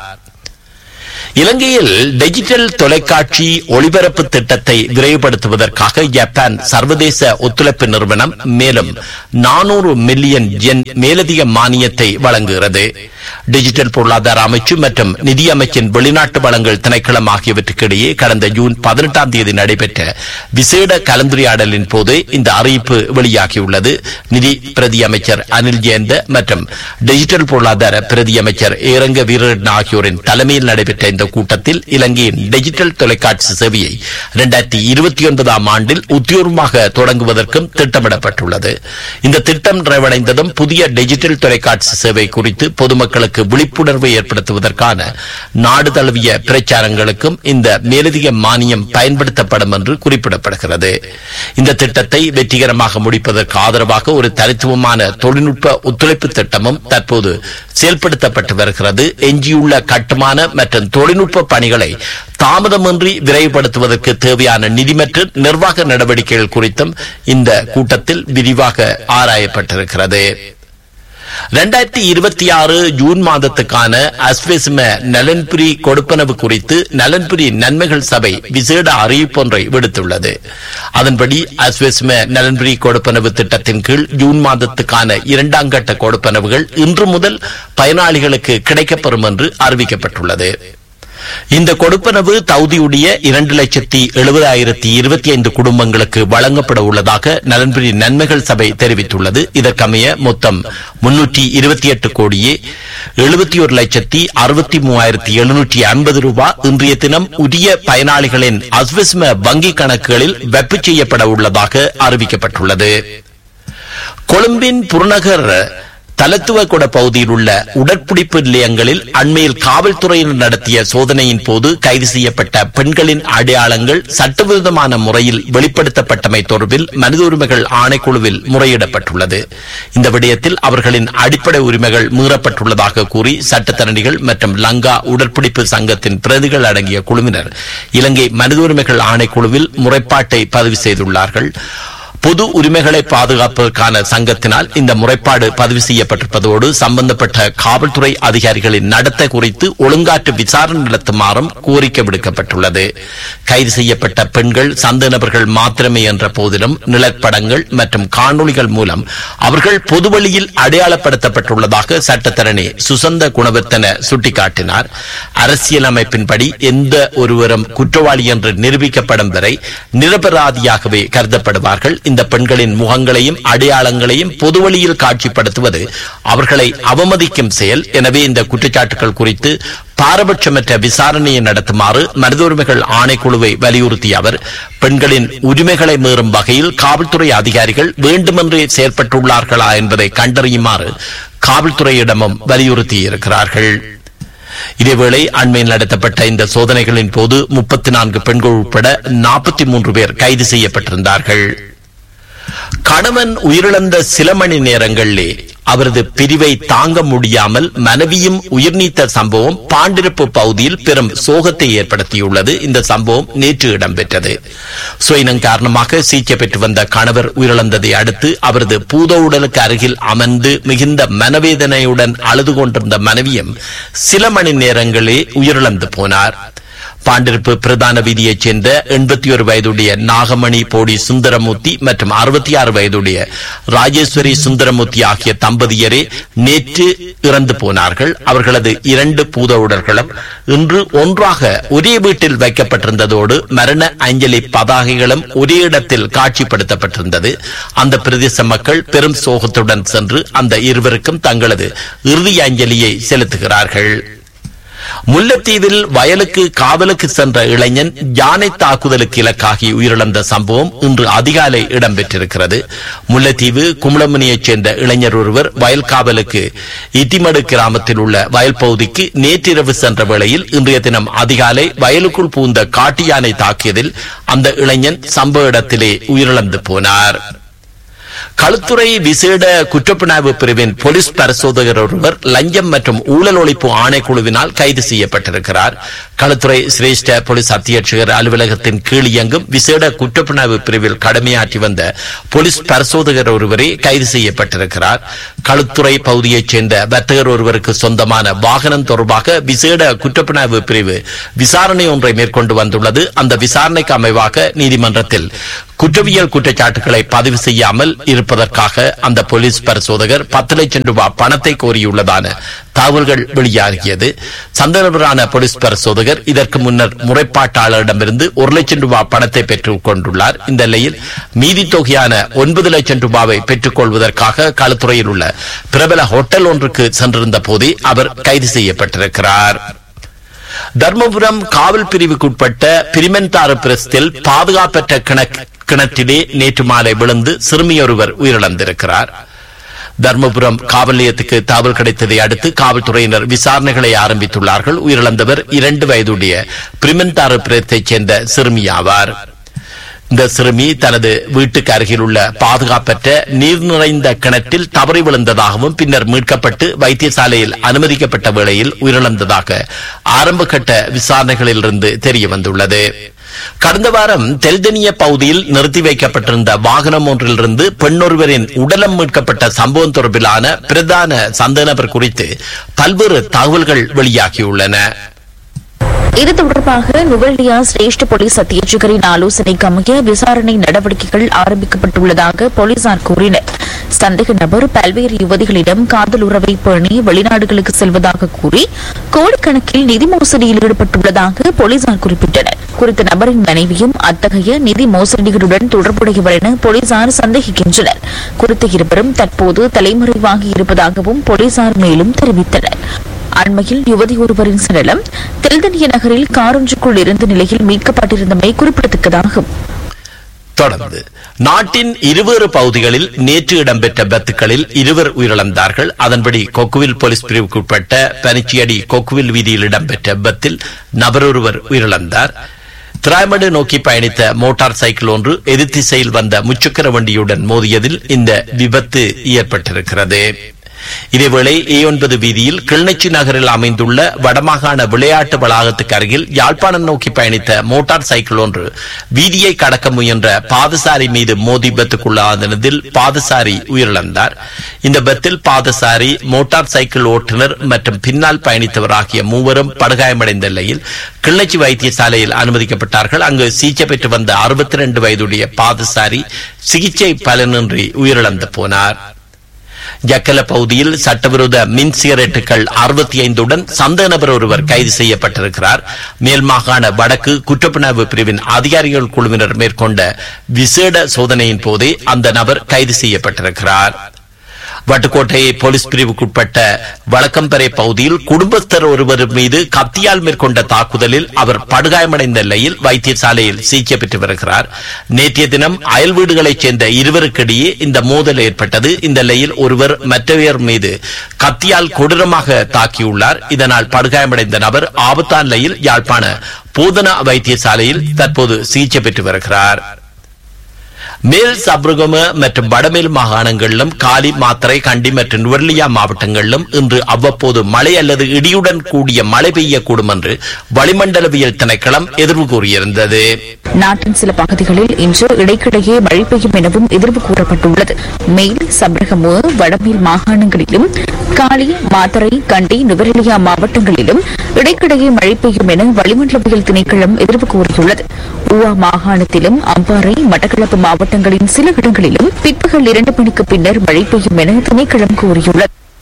இலங்கையில் டிஜிட்டல் தொலைக்காட்சி ஒளிபரப்பு திட்டத்தை விரைவுபடுத்துவதற்காக ஜப்பான் சர்வதேச ஒத்துழைப்பு நிறுவனம் மேலும் நானூறு மில்லியன் என் மேலதிக மானியத்தை வழங்குகிறது டிஜிட்டல் பொருளாதார அமைச்சு மற்றும் நிதி அமைச்சின் வெளிநாட்டு வளங்கள் திணைக்களம் ஆகியவற்றுக்கு இடையே கடந்த ஜூன் பதினெட்டாம் தேதி நடைபெற்ற விசேட கலந்துரையாடலின் போது இந்த அறிவிப்பு வெளியாகியுள்ளது நிதி பிரதி அமைச்சர் அனில் ஜெயந்த மற்றும் டிஜிட்டல் பொருளாதார பிரதி அமைச்சர் ஏரங்க வீரன் ஆகியோரின் தலைமையில் நடைபெற்ற இந்த கூட்டத்தில் இலங்கையின் டிஜிட்டல் தொலைக்காட்சி சேவையை இரண்டாயிரத்தி இருபத்தி ஒன்பதாம் ஆண்டில் உத்தியோகமாக தொடங்குவதற்கும் திட்டமிடப்பட்டுள்ளது இந்த திட்டம் நிறைவடைந்ததும் புதிய டிஜிட்டல் தொலைக்காட்சி சேவை குறித்து பொதுமக்களுக்கு விழிப்புணர்வை ஏற்படுத்துவதற்கான நாடு தழுவிய பிரச்சாரங்களுக்கும் இந்த மேலதிக மானியம் பயன்படுத்தப்படும் என்று குறிப்பிடப்படுகிறது இந்த திட்டத்தை வெற்றிகரமாக முடிப்பதற்கு ஆதரவாக ஒரு தனித்துவமான தொழில்நுட்ப ஒத்துழைப்பு திட்டமும் தற்போது செயல்படுத்தப்பட்டு வருகிறது எஞ்சியுள்ள கட்டுமான மற்றும் தொழில்நுட்ப பணிகளை தாமதமின்றி விரைவுபடுத்துவதற்கு தேவையான நிதி மற்றும் நிர்வாக நடவடிக்கைகள் குறித்தும் இந்த கூட்டத்தில் விரிவாக ஆராயப்பட்டிருக்கிறது இரண்டாயிரத்தி இருபத்தி ஆறு ஜூன் மாதத்துக்கான அஸ்வெஸ்ம நலன்புரி கொடுப்பனவு குறித்து நலன்புரி நன்மைகள் சபை விசேட அறிவிப்பொன்றை விடுத்துள்ளது அதன்படி அஸ்வெஸ்ம நலன்புரி கொடுப்பனவு திட்டத்தின் கீழ் ஜூன் மாதத்துக்கான இரண்டாம் கட்ட கொடுப்பனவுகள் இன்று முதல் பயனாளிகளுக்கு கிடைக்கப்பெறும் என்று அறிவிக்கப்பட்டுள்ளது இந்த கொடுப்பனவு தகுதியுடைய இரண்டு லட்சத்தி எழுபதாயிரத்தி இருபத்தி ஐந்து குடும்பங்களுக்கு வழங்கப்பட உள்ளதாக நலன்புரி நன்மைகள் சபை தெரிவித்துள்ளது இதற்கமைய மொத்தம் முன்னூற்றி இருபத்தி எட்டு கோடியே எழுபத்தி ஒரு லட்சத்தி அறுபத்தி மூவாயிரத்தி எழுநூற்றி ஐம்பது ரூபாய் இன்றைய தினம் உரிய பயனாளிகளின் அஸ்விஸ்ம வங்கி கணக்குகளில் வெப்பு செய்யப்பட உள்ளதாக அறிவிக்கப்பட்டுள்ளது கொழும்பின் புறநகர் தலத்துவகுட பகுதியில் உள்ள உடற்பிடிப்பு நிலையங்களில் அண்மையில் காவல்துறையினர் நடத்திய சோதனையின் போது கைது செய்யப்பட்ட பெண்களின் அடையாளங்கள் சட்டவிரோதமான முறையில் வெளிப்படுத்தப்பட்டமை தொடர்பில் மனித உரிமைகள் ஆணைக்குழுவில் முறையிடப்பட்டுள்ளது இந்த விடயத்தில் அவர்களின் அடிப்படை உரிமைகள் மீறப்பட்டுள்ளதாக கூறி சட்டத்தரணிகள் மற்றும் லங்கா உடற்பிடிப்பு சங்கத்தின் பிரதிகள் அடங்கிய குழுவினர் இலங்கை மனித உரிமைகள் ஆணைக்குழுவில் முறைப்பாட்டை பதிவு செய்துள்ளார்கள் பொது உரிமைகளை பாதுகாப்பதற்கான சங்கத்தினால் இந்த முறைப்பாடு பதிவு செய்யப்பட்டிருப்பதோடு சம்பந்தப்பட்ட காவல்துறை அதிகாரிகளின் நடத்தை குறித்து ஒழுங்காற்று விசாரணை நடத்துமாறும் கோரிக்கை விடுக்கப்பட்டுள்ளது கைது செய்யப்பட்ட பெண்கள் சந்த நபர்கள் மாத்திரமே என்ற போதிலும் நிழற்படங்கள் மற்றும் காணொளிகள் மூலம் அவர்கள் பொதுவழியில் அடையாளப்படுத்தப்பட்டுள்ளதாக சட்டத்தரணி சுசந்த குணவர்த்தன சுட்டிக்காட்டினார் அரசியலமைப்பின்படி எந்த ஒருவரும் குற்றவாளி என்று நிரூபிக்கப்படும் வரை நிரபராதியாகவே கருதப்படுவார்கள் இந்த பெண்களின் முகங்களையும் அடையாளங்களையும் பொதுவழியில் காட்சிப்படுத்துவது அவர்களை அவமதிக்கும் செயல் எனவே இந்த குற்றச்சாட்டுகள் குறித்து பாரபட்சமற்ற விசாரணையை நடத்துமாறு மனித உரிமைகள் ஆணைக்குழுவை வலியுறுத்திய அவர் பெண்களின் உரிமைகளை மீறும் வகையில் காவல்துறை அதிகாரிகள் வேண்டுமென்றே செயற்பட்டுள்ளார்களா என்பதை கண்டறியுமாறு காவல்துறையிடமும் வலியுறுத்தியிருக்கிறார்கள் இதேவேளை அண்மையில் நடத்தப்பட்ட இந்த சோதனைகளின் போது முப்பத்தி நான்கு பெண்கள் உட்பட நாற்பத்தி மூன்று பேர் கைது செய்யப்பட்டிருந்தார்கள் கணவன் உயிரிழந்த சில மணி நேரங்களிலே அவரது பிரிவை தாங்க முடியாமல் மனைவியும் உயிர் நீத்த சம்பவம் பாண்டிருப்பு பகுதியில் பெரும் சோகத்தை ஏற்படுத்தியுள்ளது இந்த சம்பவம் நேற்று இடம்பெற்றது சுயினம் காரணமாக சிகிச்சை பெற்று வந்த கணவர் உயிரிழந்ததை அடுத்து அவரது பூத உடலுக்கு அருகில் அமர்ந்து மிகுந்த மனவேதனையுடன் அழுது கொண்டிருந்த மனைவியும் சில மணி நேரங்களே உயிரிழந்து போனார் பாண்டிருப்பு பிரதான வீதியைச் சேர்ந்த எண்பத்தி ஒரு வயதுடைய நாகமணி போடி சுந்தரமூர்த்தி மற்றும் அறுபத்தி ஆறு வயதுடைய ராஜேஸ்வரி சுந்தரமூர்த்தி ஆகிய தம்பதியரே நேற்று இறந்து போனார்கள் அவர்களது இரண்டு பூத உடல்களும் இன்று ஒன்றாக ஒரே வீட்டில் வைக்கப்பட்டிருந்ததோடு மரண அஞ்சலி பதாகைகளும் ஒரே இடத்தில் காட்சிப்படுத்தப்பட்டிருந்தது அந்த பிரதேச மக்கள் பெரும் சோகத்துடன் சென்று அந்த இருவருக்கும் தங்களது இறுதி அஞ்சலியை செலுத்துகிறார்கள் முல்லைத்தீவில் வயலுக்கு காவலுக்கு சென்ற இளைஞன் யானை தாக்குதலுக்கு இலக்காகி உயிரிழந்த சம்பவம் இன்று அதிகாலை இடம்பெற்றிருக்கிறது முல்லைத்தீவு குமுளமுனியைச் சேர்ந்த இளைஞர் ஒருவர் வயல் காவலுக்கு இட்டிமடு கிராமத்தில் உள்ள வயல் பகுதிக்கு நேற்றிரவு சென்ற வேளையில் இன்றைய தினம் அதிகாலை வயலுக்குள் பூந்த காட்டு யானை தாக்கியதில் அந்த இளைஞன் சம்பவ இடத்திலே உயிரிழந்து போனார் களுத்துறை விசேட குற்றப்புணர்வு பிரிவின் போலீஸ் பரிசோதகர் ஒருவர் லஞ்சம் மற்றும் ஊழல் ஒழிப்பு ஆணைக்குழுவினால் கைது செய்யப்பட்டிருக்கிறார் களுத்துறை சிரேஷ்ட போலீஸ் அத்தியட்சகர் அலுவலகத்தின் கீழ் இயங்கும் விசேட குற்றப்புணர்வு பிரிவில் கடமையாற்றி வந்த போலீஸ் பரிசோதகர் ஒருவரே கைது செய்யப்பட்டிருக்கிறார் களுத்துறை பகுதியைச் சேர்ந்த வர்த்தகர் ஒருவருக்கு சொந்தமான வாகனம் தொடர்பாக விசேட குற்றப்புணர்வு பிரிவு விசாரணை ஒன்றை மேற்கொண்டு வந்துள்ளது அந்த விசாரணைக்கு அமைவாக நீதிமன்றத்தில் குற்றவியல் குற்றச்சாட்டுகளை பதிவு செய்யாமல் இருப்பதற்காக அந்த போலீஸ் பரிசோதகர் பத்து லட்சம் ரூபாய் பணத்தை கோரியுள்ளதான தகவல்கள் வெளியாகியது சந்தனபரான போலீஸ் பரிசோதகர் இதற்கு முன்னர் முறைப்பாட்டாளரிடமிருந்து ஒரு லட்சம் ரூபாய் பணத்தை பெற்றுக் கொண்டுள்ளார் இந்த நிலையில் மீதி தொகையான ஒன்பது லட்சம் ரூபாவை பெற்றுக் கொள்வதற்காக களுத்துறையில் உள்ள பிரபல ஹோட்டல் ஒன்றுக்கு சென்றிருந்த போதே அவர் கைது செய்யப்பட்டிருக்கிறார் தர்மபுரம் காவல் பிரிவுக்குட்பட்ட பிரிமென்தாறு பிரஸ்தில் பாதுகாப்பற்ற கிணக்- கிணற்றிலே நேற்று மாலை விழுந்து சிறுமியொருவர் உயிரிழந்திருக்கிறார் தர்மபுரம் காவல் நிலையத்துக்கு தகவல் கிடைத்ததை அடுத்து காவல்துறையினர் விசாரணைகளை ஆரம்பித்துள்ளார்கள் உயிரிழந்தவர் இரண்டு வயதுடைய பிரிமென்தாறு பிரத்தைச் சேர்ந்த சிறுமி ஆவார் இந்த சிறுமி தனது வீட்டுக்கு அருகில் உள்ள பாதுகாப்பற்ற நீர் நிறைந்த கிணற்றில் தவறி விழுந்ததாகவும் பின்னர் மீட்கப்பட்டு வைத்தியசாலையில் அனுமதிக்கப்பட்ட வேளையில் உயிரிழந்ததாக ஆரம்ப கட்ட விசாரணைகளிலிருந்து தெரிய வந்துள்ளது கடந்த வாரம் தெல்தனிய பகுதியில் நிறுத்தி வைக்கப்பட்டிருந்த வாகனம் ஒன்றிலிருந்து பெண்ணொருவரின் உடலம் மீட்கப்பட்ட சம்பவம் தொடர்பிலான பிரதான சந்தேக நபர் குறித்து பல்வேறு தகவல்கள் வெளியாகியுள்ளன இது தொடர்பாக நுவல்டியா சிரேஷ்ட போலீஸ் அத்தியட்சகரின் ஆலோசனைக்கு அமைய விசாரணை நடவடிக்கைகள் ஆரம்பிக்கப்பட்டுள்ளதாக போலீசார் கூறினர் சந்தேக நபர் பல்வேறு யுவதிகளிடம் காதல் உறவை பேணி வெளிநாடுகளுக்கு செல்வதாக கூறி கோடிக்கணக்கில் நிதி மோசடியில் ஈடுபட்டுள்ளதாக போலீசார் குறிப்பிட்டனர் குறித்த நபரின் மனைவியும் அத்தகைய நிதி மோசடிகளுடன் தொடர்புடையவர் என போலீசார் சந்தேகிக்கின்றனர் குறித்த இருவரும் தற்போது தலைமறைவாகி இருப்பதாகவும் போலீசார் மேலும் தெரிவித்தனர் அண்மையில் யுவதி ஒருவரின் சடலம் தெல்தனிய நகரில் காரொன்றுக்குள் இருந்த நிலையில் மீட்கப்பட்டிருந்தமை குறிப்பிடத்தக்கதாகும் தொடர்ந்து நாட்டின் இருவேறு பகுதிகளில் நேற்று இடம்பெற்ற பத்துக்களில் இருவர் உயிரிழந்தார்கள் அதன்படி கொக்குவில் போலீஸ் பிரிவுக்குட்பட்ட பனிச்சியடி கொக்குவில் வீதியில் இடம்பெற்ற பத்தில் நபரொருவர் உயிரிழந்தார் திராய்மடு நோக்கி பயணித்த மோட்டார் சைக்கிள் ஒன்று எதிர்த்திசையில் வந்த முச்சக்கர வண்டியுடன் மோதியதில் இந்த விபத்து ஏற்பட்டிருக்கிறது இதேவேளை ஏ ஒன்பது வீதியில் கிளிநொச்சி நகரில் அமைந்துள்ள வடமாகாண விளையாட்டு வளாகத்துக்கு அருகில் யாழ்ப்பாணம் நோக்கி பயணித்த மோட்டார் சைக்கிள் ஒன்று வீதியை கடக்க முயன்ற பாதசாரி மீது மோதி விபத்துக்குள்ளானதில் பாதசாரி உயிரிழந்தார் இந்த விபத்தில் பாதசாரி மோட்டார் சைக்கிள் ஓட்டுநர் மற்றும் பின்னால் பயணித்தவர் ஆகிய மூவரும் படுகாயமடைந்த நிலையில் கிளிநொச்சி வைத்தியசாலையில் அனுமதிக்கப்பட்டார்கள் அங்கு சிகிச்சை பெற்று வந்த அறுபத்தி ரெண்டு வயதுடைய பாதசாரி சிகிச்சை பலனின்றி உயிரிழந்து போனார் ஜக்கல பகுதியில் சட்டவிரோத மின் சிகரெட்டுகள் அறுபத்தி ஐந்துடன் சந்தேக நபர் ஒருவர் கைது செய்யப்பட்டிருக்கிறார் மேல் மாகாண வடக்கு குற்றப்புணர்வு பிரிவின் அதிகாரிகள் குழுவினர் மேற்கொண்ட விசேட சோதனையின் போதே அந்த நபர் கைது செய்யப்பட்டிருக்கிறார் வட்டுக்கோட்டை போலீஸ் பிரிவுக்குட்பட்ட வழக்கம்பறை பகுதியில் குடும்பஸ்தர் ஒருவர் மீது கத்தியால் மேற்கொண்ட தாக்குதலில் அவர் படுகாயமடைந்த நிலையில் வைத்தியசாலையில் சிகிச்சை பெற்று வருகிறார் நேற்றைய தினம் அயல் வீடுகளைச் சேர்ந்த இருவருக்கிடையே இந்த மோதல் ஏற்பட்டது இந்த நிலையில் ஒருவர் மற்றவர் மீது கத்தியால் கொடூரமாக தாக்கியுள்ளார் இதனால் படுகாயமடைந்த நபர் ஆபத்தான நிலையில் யாழ்ப்பாண போதனா வைத்தியசாலையில் தற்போது சிகிச்சை பெற்று வருகிறார் மேல் சப்ரகம மற்றும் வடமேல் மாகாணங்களிலும் காலி மாத்தரை கண்டி மற்றும் நுவர்லியா மாவட்டங்களிலும் இன்று அவ்வப்போது மழை அல்லது இடியுடன் கூடிய மழை பெய்யக்கூடும் என்று வளிமண்டலவியல் திணைக்களம் எதிர்வு கூறியிருந்தது நாட்டின் சில பகுதிகளில் இன்று இடைக்கிடையே மழை பெய்யும் எனவும் எதிர்வு கூறப்பட்டுள்ளது மேல் சப்ரகமு வடமேல் மாகாணங்களிலும் காலி மாத்தரை கண்டி நுவரெலியா மாவட்டங்களிலும் இடைக்கிடையே மழை பெய்யும் என வளிமண்டலவியல் திணைக்களம் எதிர்வு கூறியுள்ளது ஊவா மாகாணத்திலும் அம்பாறை மட்டக்களப்பு மாவட்டங்களின் சில இடங்களிலும் பிற்பகல் இரண்டு மணிக்கு பின்னர் மழை பெய்யும் என திணைக்களம் கூறியுள்ளது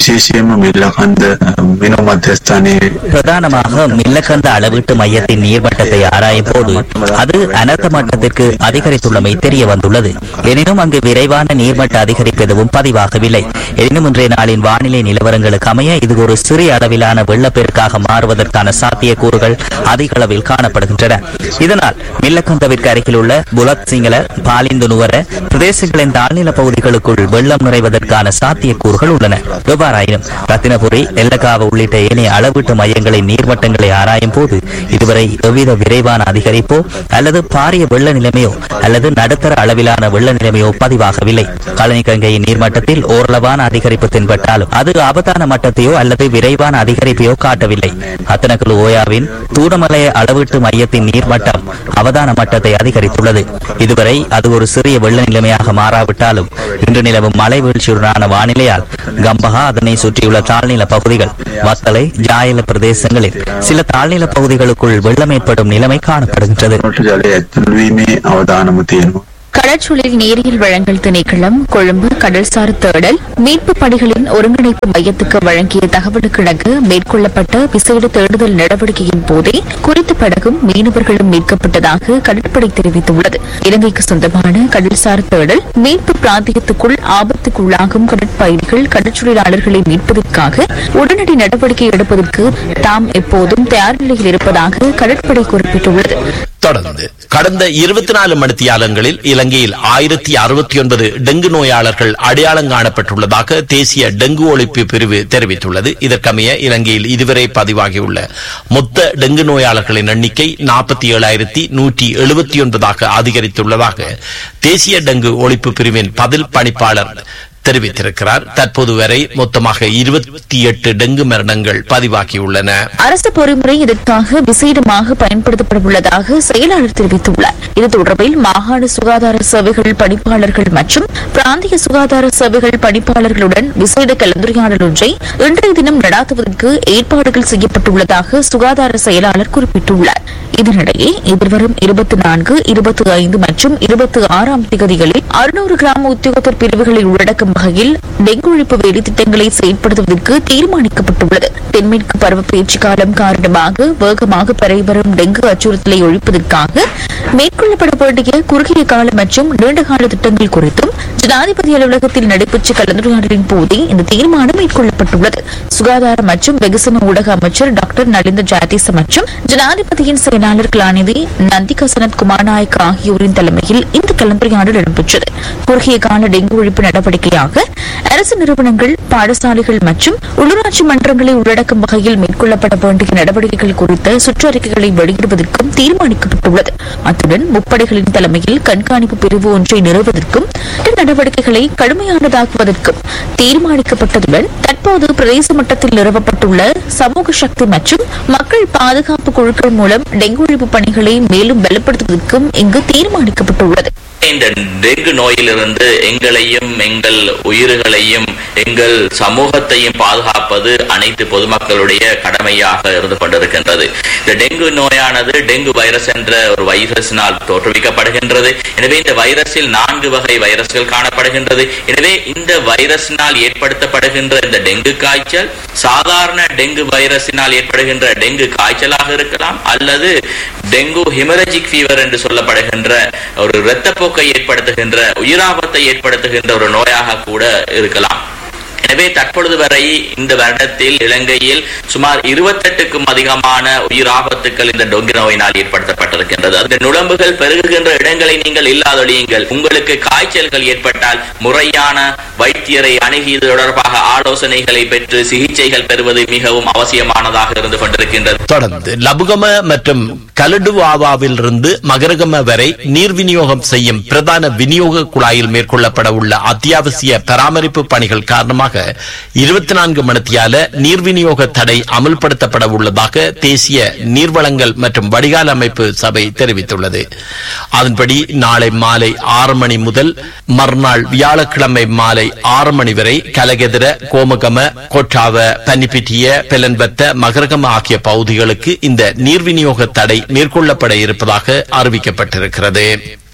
විශේෂයෙන්ම මිල්ලකන්ද මිනු මධ්‍යස්ථානයේ பிரதானமாக மில்லக்கந்த அளவீட்டு மையத்தின் நீர்மட்டத்தை ஆராயும் போது அது அனர்த்த மட்டத்திற்கு அதிகரித்துள்ளமை தெரிய வந்துள்ளது எனினும் அங்கு விரைவான நீர்மட்ட அதிகரிப்பு எதுவும் பதிவாகவில்லை எனினும் இன்றைய நாளின் வானிலை நிலவரங்களுக்கு அமைய இது ஒரு சிறிய அளவிலான வெள்ளப்பெருக்காக மாறுவதற்கான சாத்தியக்கூறுகள் அதிக அளவில் காணப்படுகின்றன இதனால் மில்லக்கந்தவிற்கு அருகில் உள்ள புலத் சிங்கள பாலிந்து நுவர பிரதேசங்களின் தாழ்நில பகுதிகளுக்குள் வெள்ளம் நுழைவதற்கான சாத்தியக்கூறுகள் உள்ளன எவ்வாறாயினும் ரத்தினபுரி எல்லக்காவ உள்ளிட்ட ஏனைய அளவீட்டு மையங்களின் நீர்மட்டங்களை ஆராயும் போது இதுவரை எவ்வித விரைவான அதிகரிப்போ அல்லது பாரிய வெள்ள நிலைமையோ அல்லது நடுத்தர அளவிலான வெள்ள நிலைமையோ பதிவாகவில்லை கழனி கங்கையின் நீர்மட்டத்தில் ஓரளவான அதிகரிப்பு தென்பட்டாலும் அது ஆபத்தான மட்டத்தையோ அல்லது விரைவான அதிகரிப்பையோ காட்டவில்லை அத்தனக்குழு ஓயாவின் தூடமலைய அளவீட்டு மையத்தின் நீர்மட்டம் அவதான மட்டத்தை அதிகரித்துள்ளது இதுவரை அது ஒரு சிறிய வெள்ள நிலைமையாக மாறாவிட்டாலும் இன்று நிலவும் மழை வீழ்ச்சியுடனான வானிலையால் கம்பஹா அதனை சுற்றியுள்ள தாழ்நில பகுதிகள் வத்தலை ஜாயல பிரதேசங்களில் சில தாழ்நில பகுதிகளுக்குள் வெள்ளம் ஏற்படும் நிலைமை காணப்படுகின்றது ජලය ඇතුල්වීමේ අවධානම තියෙනවා. கடற்சூழல் நீரியல் வழங்கல் திணைக்களம் கொழும்பு கடல்சார் தேடல் மீட்பு பணிகளின் ஒருங்கிணைப்பு மையத்துக்கு வழங்கிய தகவலுக்கிணங்க மேற்கொள்ளப்பட்ட விசேட தேடுதல் நடவடிக்கையின் போதே குறித்த படகும் மீனவர்களும் மீட்கப்பட்டதாக கடற்படை தெரிவித்துள்ளது இலங்கைக்கு சொந்தமான கடல்சார் தேடல் மீட்பு பிராந்தியத்துக்குள் ஆபத்துக்குள்ளாகும் கடற்பயணிகள் கடற்சொழிலாளர்களை மீட்பதற்காக உடனடி நடவடிக்கை எடுப்பதற்கு தாம் எப்போதும் தயார் நிலையில் இருப்பதாக கடற்படை குறிப்பிட்டுள்ளது தொடர்ந்து கடந்த இருபத்தி நாலு மணித்தியாலங்களில் இலங்கையில் ஆயிரத்தி அறுபத்தி ஒன்பது டெங்கு நோயாளர்கள் அடையாளம் காணப்பட்டுள்ளதாக தேசிய டெங்கு ஒழிப்பு பிரிவு தெரிவித்துள்ளது இதற்கமைய இலங்கையில் இதுவரை பதிவாகியுள்ள மொத்த டெங்கு நோயாளர்களின் எண்ணிக்கை நாற்பத்தி ஏழாயிரத்தி நூற்றி எழுபத்தி ஒன்பதாக அதிகரித்துள்ளதாக தேசிய டெங்கு ஒழிப்பு பிரிவின் பதில் பணிப்பாளர் தெரிவித்திருக்கிறார் தற்போது வரை மொத்தமாக இருபத்தி எட்டு டெங்கு மரணங்கள் பதிவாகியுள்ளன அரசு பொறிமுறை இதற்காக விசேடமாக பயன்படுத்தப்பட உள்ளதாக செயலாளர் தெரிவித்துள்ளார் இது தொடர்பில் மாகாண சுகாதார சேவைகள் பணிப்பாளர்கள் மற்றும் பிராந்திய சுகாதார சேவைகள் பணிப்பாளர்களுடன் விசேட கலந்துரையாடல் ஒன்றை இன்றைய தினம் நடாத்துவதற்கு ஏற்பாடுகள் செய்யப்பட்டுள்ளதாக சுகாதார செயலாளர் குறிப்பிட்டுள்ளார் இதனிடையே எதிர்வரும் இருபத்தி நான்கு இருபத்தி ஐந்து மற்றும் இருபத்தி ஆறாம் திகதிகளில் அறுநூறு கிராம உத்தியோகத்தர் பிரிவுகளை உள்ளடக்கும் வகையில் டெங்கு ஒழிப்பு வேலை திட்டங்களை செயல்படுத்துவதற்கு தீர்மானிக்கப்பட்டுள்ளது தென்மேற்கு பருவப்பெயர்ச்சி காலம் காரணமாக வேகமாக பரவி வரும் டெங்கு அச்சுறுத்தலை ஒழிப்பதற்காக மேற்கொள்ளப்பட வேண்டிய குறுகிய கால மற்றும் நீண்டகால திட்டங்கள் குறித்தும் ஜனாதிபதி அலுவலகத்தில் நடைபெற்ற கலந்துரையாடலின் போதே இந்த தீர்மானம் மேற்கொள்ளப்பட்டுள்ளது சுகாதார மற்றும் வெகுசன ஊடக அமைச்சர் டாக்டர் நலிந்த ஜாதீச மற்றும் ஜனாதிபதியின் செயலாளர் கலாநிதி நந்திகா சனத் குமார் நாயக் ஆகியோரின் தலைமையில் இந்த கலந்துரையாடல் இடம்பெற்றது குறுகிய கால டெங்கு ஒழிப்பு நடவடிக்கையாக அரசு நிறுவனங்கள் பாடசாலைகள் மற்றும் உள்ளூராட்சி மன்றங்களை உள்ளடக்கும் வகையில் மேற்கொள்ளப்பட வேண்டிய நடவடிக்கைகள் குறித்த சுற்றறிக்கைகளை வெளியிடுவதற்கும் தீர்மானிக்கப்பட்டுள்ளது அத்துடன் முப்படைகளின் தலைமையில் கண்காணிப்பு பிரிவு ஒன்றை நிறுவுவதற்கும் இந்த நடவடிக்கைகளை கடுமையானதாக்குவதற்கும் தீர்மானிக்கப்பட்டதுடன் தற்போது பிரதேச மட்டத்தில் நிறுவப்பட்டுள்ள சமூக சக்தி மற்றும் மக்கள் பாதுகாப்பு குழுக்கள் மூலம் டெங்கு ஒழிப்பு பணிகளை மேலும் பலப்படுத்துவதற்கும் இங்கு தீர்மானிக்கப்பட்டுள்ளது இந்த டெங்கு நோயிலிருந்து எங்களையும் எங்கள் உயிர்களையும் எங்கள் சமூகத்தையும் பாதுகாப்பது அனைத்து பொதுமக்களுடைய கடமையாக இருந்து கொண்டிருக்கின்றது இந்த டெங்கு நோயானது டெங்கு வைரஸ் என்ற ஒரு வைரஸினால் தோற்றுவிக்கப்படுகின்றது எனவே இந்த வைரஸில் நான்கு வகை வைரஸ்கள் காணப்படுகின்றது எனவே இந்த வைரஸினால் ஏற்படுத்தப்படுகின்ற இந்த டெங்கு காய்ச்சல் சாதாரண டெங்கு வைரஸினால் ஏற்படுகின்ற டெங்கு காய்ச்சலாக இருக்கலாம் அல்லது டெங்கு ஹிமரஜிக் ஃபீவர் என்று சொல்லப்படுகின்ற ஒரு இரத்தப்போக்கை ஏற்படுத்துகின்ற உயிராபத்தை ஏற்படுத்துகின்ற ஒரு நோயாக கூட இருக்கலாம் எனவே தற்பொழுது வரை இந்த வருடத்தில் இலங்கையில் சுமார் இருபத்தெட்டுக்கும் அதிகமான உயிராபத்துக்கள் இந்த டொங்கு நோயினால் ஏற்படுத்தப்பட்டிருக்கின்றது அந்த நுழம்புகள் பெருகுகின்ற இடங்களை நீங்கள் இல்லாதொழியுங்கள் உங்களுக்கு காய்ச்சல்கள் ஏற்பட்டால் முறையான வைத்தியரை அணுகி இது தொடர்பாக ஆலோசனைகளை பெற்று சிகிச்சைகள் பெறுவது மிகவும் அவசியமானதாக இருந்து கொண்டிருக்கின்றது தொடர்ந்து லபுகம மற்றும் கலடுவாவாவில் இருந்து மகரகம வரை நீர் விநியோகம் செய்யும் பிரதான விநியோக குழாயில் மேற்கொள்ளப்பட உள்ள அத்தியாவசிய பராமரிப்பு பணிகள் காரணமாக இருபத்தி நான்கு மணித்தியால நீர் விநியோக தடை அமல்படுத்தப்பட உள்ளதாக தேசிய நீர்வளங்கள் மற்றும் வடிகால் அமைப்பு சபை தெரிவித்துள்ளது அதன்படி நாளை மாலை ஆறு மணி முதல் மறுநாள் வியாழக்கிழமை மாலை ஆறு மணி வரை கலகெதிர கோமகம கொட்டாவ பன்னிப்பிட்டிய பெலன்பத்த மகரகம ஆகிய பகுதிகளுக்கு இந்த நீர் விநியோக தடை மேற்கொள்ளப்பட இருப்பதாக அறிவிக்கப்பட்டிருக்கிறது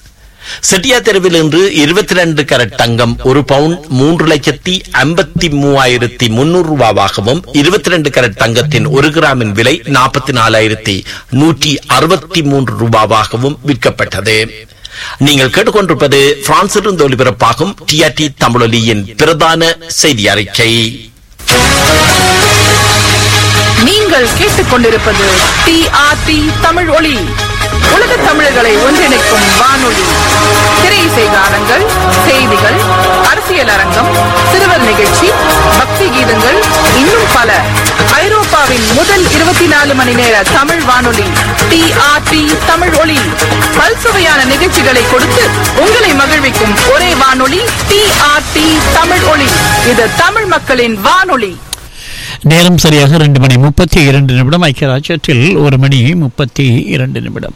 செட்டியா தெருவில் இன்று இருபத்தி ரெண்டு கரட் தங்கம் ஒரு பவுன் மூன்று லட்சத்தி ஐம்பத்தி மூவாயிரத்தி முன்னூறு ரூபாவாகவும் இருபத்தி ரெண்டு கரட் தங்கத்தின் ஒரு கிராமின் விலை நாற்பத்தி நாலாயிரத்தி நூற்றி அறுபத்தி மூன்று ரூபாவாகவும் விற்கப்பட்டது நீங்கள் கேட்டுக்கொண்டிருப்பது பிரான்சிலிருந்து ஒலிபரப்பாகும் டிஆர்டி தமிழொலியின் பிரதான செய்தி அறிக்கை நீங்கள் கேட்டுக்கொண்டிருப்பது டிஆர்டி தமிழ் ஒளி உலக தமிழர்களை ஒன்றிணைக்கும் வானொலி திரை இசை கானங்கள் செய்திகள் அரசியல் அரங்கம் சிறுவர் நிகழ்ச்சி பக்தி கீதங்கள் இன்னும் பல ஐரோப்பாவின் முதல் இருபத்தி நாலு மணி நேர தமிழ் வானொலி டிஆர்டி தமிழ் ஒளி பல்சுவையான நிகழ்ச்சிகளை கொடுத்து உங்களை மகிழ்விக்கும் ஒரே வானொலி டிஆர்டி தமிழ் ஒளி இது தமிழ் மக்களின் வானொலி நேரம் சரியாக ரெண்டு மணி முப்பத்தி இரண்டு நிமிடம் ஐக்கிய ராஜ்யத்தில் ஒரு மணி முப்பத்தி இரண்டு நிமிடம்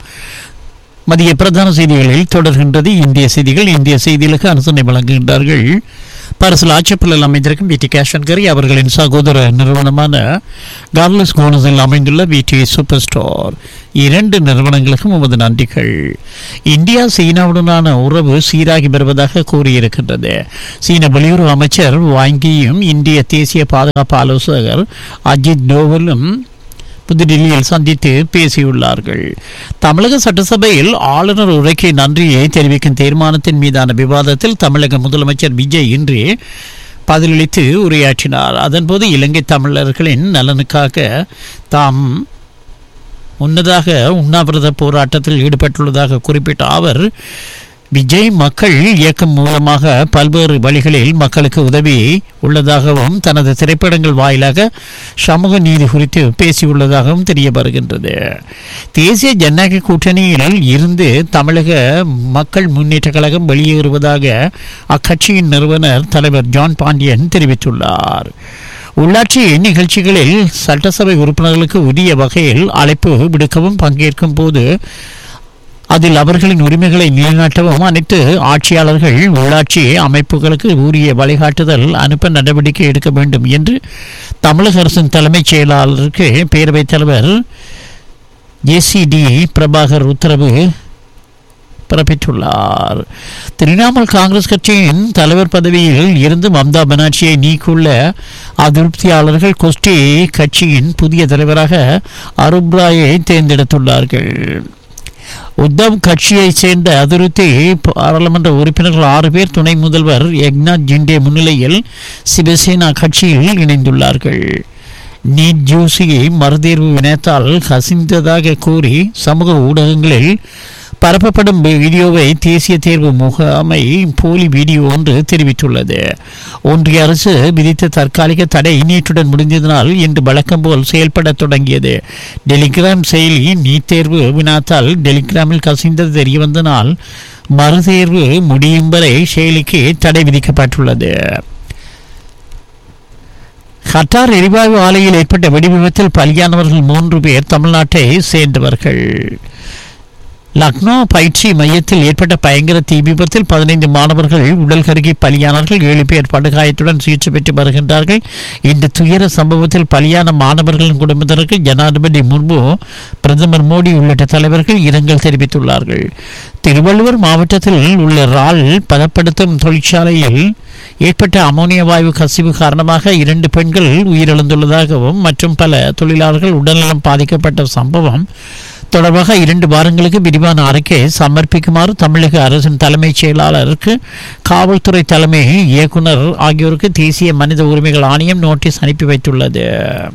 மதிய பிரதான செய்திகளில் தொடர்கின்றது இந்திய செய்திகள் இந்திய செய்திகளுக்கு அரசனை வழங்குகின்றார்கள் பரிசில் ஆட்சப்பலில் அமைந்திருக்கும் விடி கேஷன்கரி அவர்களின் சகோதர நிறுவனமான கார்லஸ் கோனஸில் அமைந்துள்ள விடி சூப்பர் ஸ்டோர் இரண்டு நிறுவனங்களுக்கும் உமது நன்றிகள் இந்தியா சீனாவுடனான உறவு சீராகி வருவதாக கூறியிருக்கின்றது சீன வெளியுறவு அமைச்சர் வாங்கியும் இந்திய தேசிய பாதுகாப்பு ஆலோசகர் அஜித் டோவலும் புதுடில்லியில் சந்தித்து பேசியுள்ளார்கள் தமிழக சட்டசபையில் ஆளுநர் உரைக்கு நன்றியை தெரிவிக்கும் தீர்மானத்தின் மீதான விவாதத்தில் தமிழக முதலமைச்சர் விஜய் இன்று பதிலளித்து உரையாற்றினார் அதன்போது இலங்கை தமிழர்களின் நலனுக்காக தாம் முன்னதாக உண்ணாவிரத போராட்டத்தில் ஈடுபட்டுள்ளதாக குறிப்பிட்ட அவர் விஜய் மக்கள் இயக்கம் மூலமாக பல்வேறு வழிகளில் மக்களுக்கு உதவி உள்ளதாகவும் தனது திரைப்படங்கள் வாயிலாக சமூக நீதி குறித்து பேசியுள்ளதாகவும் தெரிய வருகின்றது தேசிய ஜனநாயக கூட்டணியில் இருந்து தமிழக மக்கள் முன்னேற்ற கழகம் வெளியேறுவதாக அக்கட்சியின் நிறுவனர் தலைவர் ஜான் பாண்டியன் தெரிவித்துள்ளார் உள்ளாட்சி நிகழ்ச்சிகளில் சட்டசபை உறுப்பினர்களுக்கு உரிய வகையில் அழைப்பு விடுக்கவும் பங்கேற்கும் போது அதில் அவர்களின் உரிமைகளை நிலைநாட்டவும் அனைத்து ஆட்சியாளர்கள் உள்ளாட்சி அமைப்புகளுக்கு உரிய வழிகாட்டுதல் அனுப்ப நடவடிக்கை எடுக்க வேண்டும் என்று தமிழக அரசின் தலைமைச் செயலாளருக்கு பேரவைத் தலைவர் ஏசிடி பிரபாகர் உத்தரவு பிறப்பித்துள்ளார் திரிணாமுல் காங்கிரஸ் கட்சியின் தலைவர் பதவியில் இருந்து மம்தா பானர்ஜியை நீக்குள்ள அதிருப்தியாளர்கள் கொஸ்டி கட்சியின் புதிய தலைவராக அருப் ராயை தேர்ந்தெடுத்துள்ளார்கள் உத்தவ் கட்சியை சேர்ந்த அதிருப்தி பாராளுமன்ற உறுப்பினர்கள் ஆறு பேர் துணை முதல்வர் எக்நாத் ஜிண்டே முன்னிலையில் சிவசேனா கட்சியில் இணைந்துள்ளார்கள் நீட் ஜூசியை மறுதேர்வு வினைத்தால் கசிந்ததாக கூறி சமூக ஊடகங்களில் பரப்பப்படும் வீடியோவை தேசிய தேர்வு முகாமை போலி வீடியோ ஒன்று தெரிவித்துள்ளது ஒன்றிய அரசு விதித்த தற்காலிக தடை நேற்றுடன் முடிந்ததனால் இன்று வழக்கம் போல் செயல்பட தொடங்கியது டெலிகிராம் செயலி நீட் தேர்வு வினாத்தால் டெலிகிராமில் கசிந்தது தெரிய வந்தனால் மறுதேர்வு முடியும் வரை செயலிக்கு தடை விதிக்கப்பட்டுள்ளது கட்டார் எரிவாயு ஆலையில் ஏற்பட்ட வெடிவிபத்தில் பலியானவர்கள் மூன்று பேர் தமிழ்நாட்டை சேர்ந்தவர்கள் லக்னோ பயிற்சி மையத்தில் ஏற்பட்ட பயங்கர தீ விபத்தில் பதினைந்து மாணவர்கள் உடல் கருகி பலியானார்கள் ஏழு பேர் படுகாயத்துடன் சிகிச்சை பெற்று வருகின்றார்கள் இந்த துயர சம்பவத்தில் பலியான மாணவர்களின் குடும்பத்தினருக்கு ஜனாதிபதி முன்பு பிரதமர் மோடி உள்ளிட்ட தலைவர்கள் இரங்கல் தெரிவித்துள்ளார்கள் திருவள்ளுவர் மாவட்டத்தில் உள்ள ரால் பதப்படுத்தும் தொழிற்சாலையில் ஏற்பட்ட அமோனியா வாயு கசிவு காரணமாக இரண்டு பெண்கள் உயிரிழந்துள்ளதாகவும் மற்றும் பல தொழிலாளர்கள் உடல்நலம் பாதிக்கப்பட்ட சம்பவம் தொடர்பாக இரண்டு வாரங்களுக்கு விரிவான அறிக்கை சமர்ப்பிக்குமாறு தமிழக அரசின் தலைமைச் செயலாளருக்கு காவல்துறை தலைமை இயக்குனர் ஆகியோருக்கு தேசிய மனித உரிமைகள் ஆணையம் நோட்டீஸ் அனுப்பி வைத்துள்ளது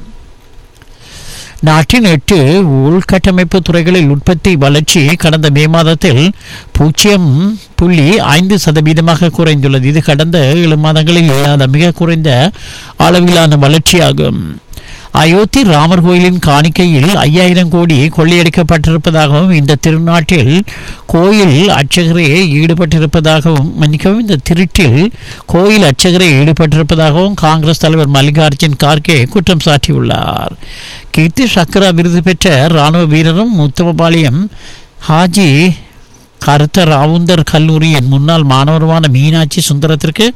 நாட்டின் எட்டு உள்கட்டமைப்பு துறைகளில் உற்பத்தி வளர்ச்சி கடந்த மே மாதத்தில் பூஜ்ஜியம் புள்ளி ஐந்து சதவீதமாக குறைந்துள்ளது இது கடந்த ஏழு மாதங்களில் இல்லாத மிக குறைந்த அளவிலான வளர்ச்சியாகும் அயோத்தி ராமர் கோயிலின் காணிக்கையில் ஐயாயிரம் கோடி கொள்ளையடிக்கப்பட்டிருப்பதாகவும் இந்த திருநாட்டில் கோயில் அர்ச்சகரே ஈடுபட்டிருப்பதாகவும் மன்னிக்கவும் இந்த திருட்டில் கோயில் அர்ச்சகரே ஈடுபட்டிருப்பதாகவும் காங்கிரஸ் தலைவர் மல்லிகார்ஜுன் கார்கே குற்றம் சாட்டியுள்ளார் கீர்த்தி சக்ரா விருது பெற்ற இராணுவ வீரரும் உத்தமபாளையம் ஹாஜி கருத்த ராவுந்தர் கல்லூரியின் முன்னாள் மாணவருமான மீனாட்சி சுந்தரத்திற்கு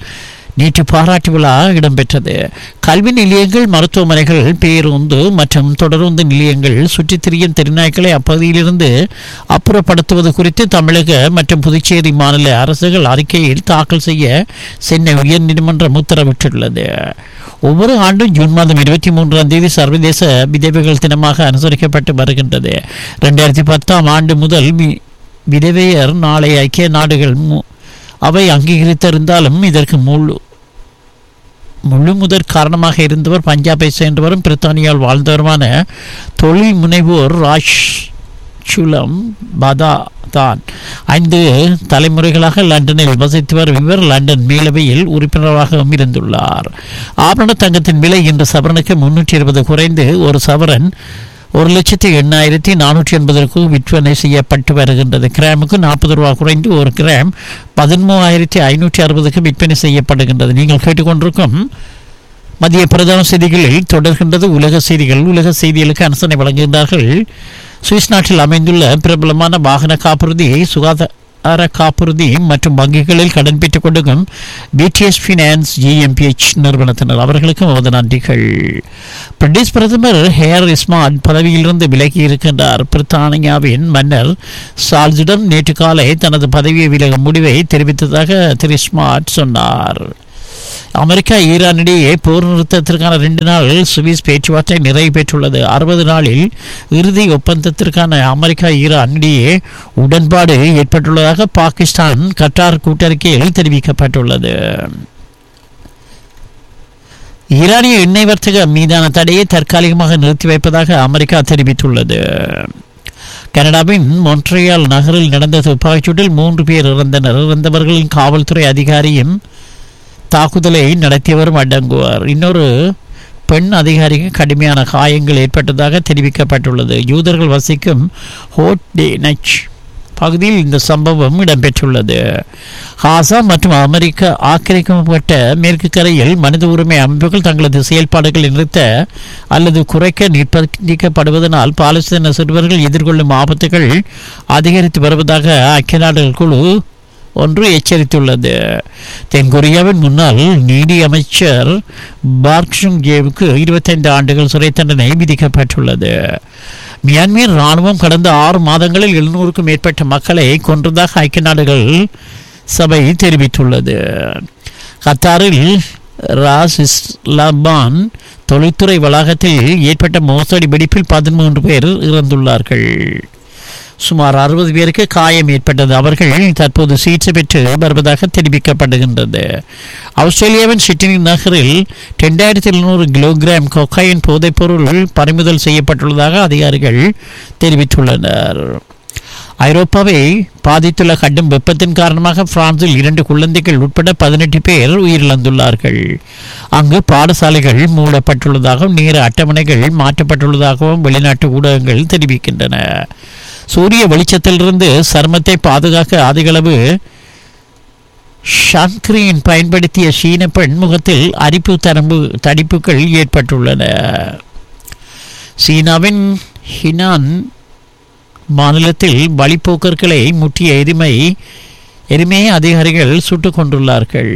நேற்று பாராட்டு விழா இடம்பெற்றது கல்வி நிலையங்கள் மருத்துவமனைகள் பேருந்து மற்றும் தொடருந்து நிலையங்கள் சுற்றித் திரியும் தெருநாய்க்களை அப்பகுதியிலிருந்து அப்புறப்படுத்துவது குறித்து தமிழக மற்றும் புதுச்சேரி மாநில அரசுகள் அறிக்கையில் தாக்கல் செய்ய சென்னை உயர்நீதிமன்றம் உத்தரவிட்டுள்ளது ஒவ்வொரு ஆண்டும் ஜூன் மாதம் இருபத்தி மூன்றாம் தேதி சர்வதேச விதவைகள் தினமாக அனுசரிக்கப்பட்டு வருகின்றது ரெண்டாயிரத்தி பத்தாம் ஆண்டு முதல் வி- விதவையர் நாளை ஐக்கிய நாடுகள் மு- அவை அங்கீகரித்திருந்தாலும் இதற்கு முழு முழு முதற் காரணமாக இருந்தவர் பஞ்சாபை சேர்ந்தவரும் பிரித்தானியால் வாழ்ந்தவருமான தொழில் முனைவோர் ராஜ் சுலம் பதா தான் ஐந்து தலைமுறைகளாக லண்டனில் வசித்து வரும் இவர் லண்டன் மேலவையில் உறுப்பினராகவும் இருந்துள்ளார் ஆபரண தங்கத்தின் விலை இன்று சவரனுக்கு முன்னூற்றி இருபது குறைந்து ஒரு சவரன் ஒரு லட்சத்தி எண்ணாயிரத்தி நானூற்றி எண்பதற்கு விற்பனை செய்யப்பட்டு வருகின்றது கிராமுக்கு நாற்பது ரூபா குறைந்து ஒரு கிராம் பதிமூவாயிரத்தி ஐநூற்றி அறுபதுக்கு விற்பனை செய்யப்படுகின்றது நீங்கள் கேட்டுக்கொண்டிருக்கும் மத்திய பிரதான செய்திகளில் தொடர்கின்றது உலக செய்திகள் உலக செய்திகளுக்கு அனுசரணை வழங்குகின்றார்கள் சுவிஸ் நாட்டில் அமைந்துள்ள பிரபலமான வாகன காப்புறுதி சுகாதார காப்புறுதி மற்றும் வங்கிகளில் கடன் பெற்றுக் கொடுக்கும் பிடிஎஸ் ஃபினான்ஸ் ஜிஎம்பிஎச் நிறுவனத்தினர் அவர்களுக்கும் நமது நன்றிகள் பிரிட்டிஷ் பிரதமர் ஹேர் இஸ்மார்ட் பதவியிலிருந்து விலகி இருக்கின்றார் பிரித்தானியாவின் மன்னர் சால்ஸிடம் நேற்று காலை தனது பதவியை விலகும் முடிவை தெரிவித்ததாக திரு ஸ்மார்ட் சொன்னார் அமெரிக்கா ஈரானிடையே போர் நிறுத்தத்திற்கான ரெண்டு நாள் சுவிஸ் பேச்சுவார்த்தை நிறைவு பெற்றுள்ளது அறுபது நாளில் இறுதி ஒப்பந்தத்திற்கான அமெரிக்கா ஈரான் இடையே உடன்பாடு ஏற்பட்டுள்ளதாக பாகிஸ்தான் கட்டார் கூட்டறிக்கையில் தெரிவிக்கப்பட்டுள்ளது ஈரானிய எண்ணெய் வர்த்தக மீதான தடையை தற்காலிகமாக நிறுத்தி வைப்பதாக அமெரிக்கா தெரிவித்துள்ளது கனடாவின் மொன்ட்ரியால் நகரில் நடந்த துப்பாக்கிச்சூட்டில் மூன்று பேர் இறந்தனர் இறந்தவர்களின் காவல்துறை அதிகாரியும் தாக்குதலை நடத்தியவரும் அடங்குவார் இன்னொரு பெண் அதிகாரிக்கு கடுமையான காயங்கள் ஏற்பட்டதாக தெரிவிக்கப்பட்டுள்ளது யூதர்கள் வசிக்கும் ஹோட் டே நச் பகுதியில் இந்த சம்பவம் இடம்பெற்றுள்ளது ஹாசா மற்றும் அமெரிக்க ஆக்கிரமிக்கப்பட்ட மேற்கு கரையில் மனித உரிமை அமைப்புகள் தங்களது செயல்பாடுகளை நிறுத்த அல்லது குறைக்க நிர்பந்திக்கப்படுவதனால் பாலஸ்தீன சிறுவர்கள் எதிர்கொள்ளும் ஆபத்துகள் அதிகரித்து வருவதாக ஐக்கிய நாடுகள் குழு ஒன்று எச்சரித்துள்ளது தென்கொரியாவின் முன்னாள் நீதி அமைச்சர் பார்க் ஜேவுக்கு இருபத்தைந்து ஆண்டுகள் சிறை தண்டனை விதிக்கப்பட்டுள்ளது மியான்மர் ராணுவம் கடந்த ஆறு மாதங்களில் எழுநூறுக்கும் மேற்பட்ட மக்களை கொன்றதாக ஐக்கிய நாடுகள் சபை தெரிவித்துள்ளது கத்தாரில் ராஸ் இஸ்லாபான் தொழில்துறை வளாகத்தில் ஏற்பட்ட மோசடி வெடிப்பில் பதிமூன்று பேர் இறந்துள்ளார்கள் சுமார் அறுபது பேருக்கு காயம் ஏற்பட்டது அவர்கள் தற்போது சிகிச்சை பெற்று வருவதாக தெரிவிக்கப்படுகின்றது ஆஸ்திரேலியாவின் சிட்னி நகரில் ரெண்டாயிரத்தி எழுநூறு கிலோகிராம் கொக்கையின் போதைப்பொருள் பறிமுதல் செய்யப்பட்டுள்ளதாக அதிகாரிகள் தெரிவித்துள்ளனர் ஐரோப்பாவை பாதித்துள்ள கடும் வெப்பத்தின் காரணமாக பிரான்சில் இரண்டு குழந்தைகள் உட்பட பதினெட்டு பேர் உயிரிழந்துள்ளார்கள் அங்கு பாடசாலைகள் மூடப்பட்டுள்ளதாகவும் நேர அட்டவணைகள் மாற்றப்பட்டுள்ளதாகவும் வெளிநாட்டு ஊடகங்கள் தெரிவிக்கின்றன சூரிய வெளிச்சத்திலிருந்து சருமத்தை பாதுகாக்க அதிகளவு ஷன்கிரீன் பயன்படுத்திய சீன பெண் முகத்தில் அரிப்பு தரம்பு தடிப்புகள் ஏற்பட்டுள்ளன சீனாவின் ஹினான் மாநிலத்தில் வழிப்போக்கர்களை முட்டிய எருமை எருமையை அதிகாரிகள் சுட்டுக் கொண்டுள்ளார்கள்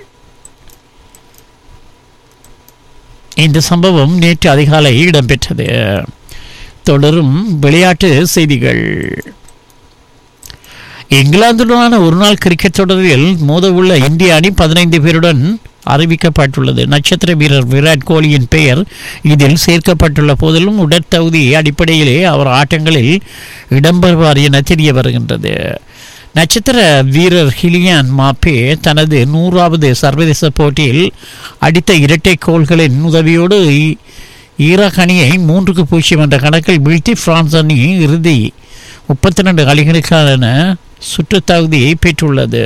இந்த சம்பவம் நேற்று அதிகாலை இடம்பெற்றது தொடரும் விளையாட்டு செய்திகள் இங்கிலாந்துடனான ஒருநாள் கிரிக்கெட் தொடரில் மோதவுள்ள இந்திய அணி பதினைந்து பேருடன் அறிவிக்கப்பட்டுள்ளது நட்சத்திர வீரர் விராட் கோலியின் பெயர் இதில் சேர்க்கப்பட்டுள்ள போதிலும் உடற்தகுதி அடிப்படையிலே அவர் ஆட்டங்களில் இடம்பெறுவார் என தெரிய வருகின்றது நட்சத்திர வீரர் ஹிலியான் மாப்பே தனது நூறாவது சர்வதேச போட்டியில் அடித்த இரட்டை கோல்களின் உதவியோடு ஈராக் அணியை மூன்றுக்கு பூஜ்ஜியம் என்ற கணக்கில் வீழ்த்தி பிரான்ஸ் அணி இறுதி முப்பத்தி ரெண்டு அணிகளுக்கான சுற்றுத் தகுதியை பெற்றுள்ளது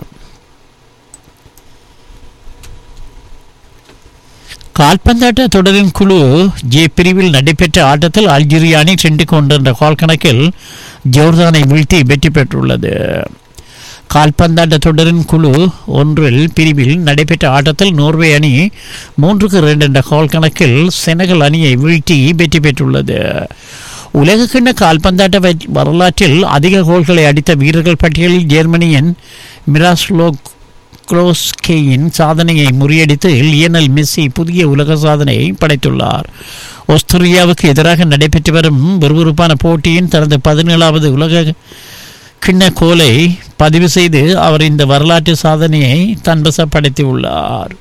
கால்பந்தாட்ட தொடரின் குழு ஜே பிரிவில் நடைபெற்ற ஆட்டத்தில் அல்ஜீரியா அணி ரெண்டு கொண்ட கால் கணக்கில் ஜோர்தானை வீழ்த்தி வெற்றி பெற்றுள்ளது கால்பந்தாட்ட தொடரின் குழு ஒன்றில் பிரிவில் நடைபெற்ற ஆட்டத்தில் நோர்வே அணி மூன்றுக்கு இரண்டு என்ற கோல் கணக்கில் செனகல் அணியை வீழ்த்தி வெற்றி பெற்றுள்ளது உலகக்கிண்ண கால்பந்தாட்ட வரலாற்றில் அதிக கோல்களை அடித்த வீரர்கள் பட்டியலில் ஜெர்மனியின் மிராஸ்லோக் க்ளோஸ்கேயின் சாதனையை முறியடித்து லியனல் மெஸ்ஸி புதிய உலக சாதனையை படைத்துள்ளார் ஆஸ்திரேலியாவுக்கு எதிராக நடைபெற்று வரும் விறுவிறுப்பான போட்டியின் தனது பதினேழாவது உலக கிண்ண கோலை பதிவு செய்து அவர் இந்த வரலாற்று சாதனையை தன்வசப்படுத்தியுள்ளார்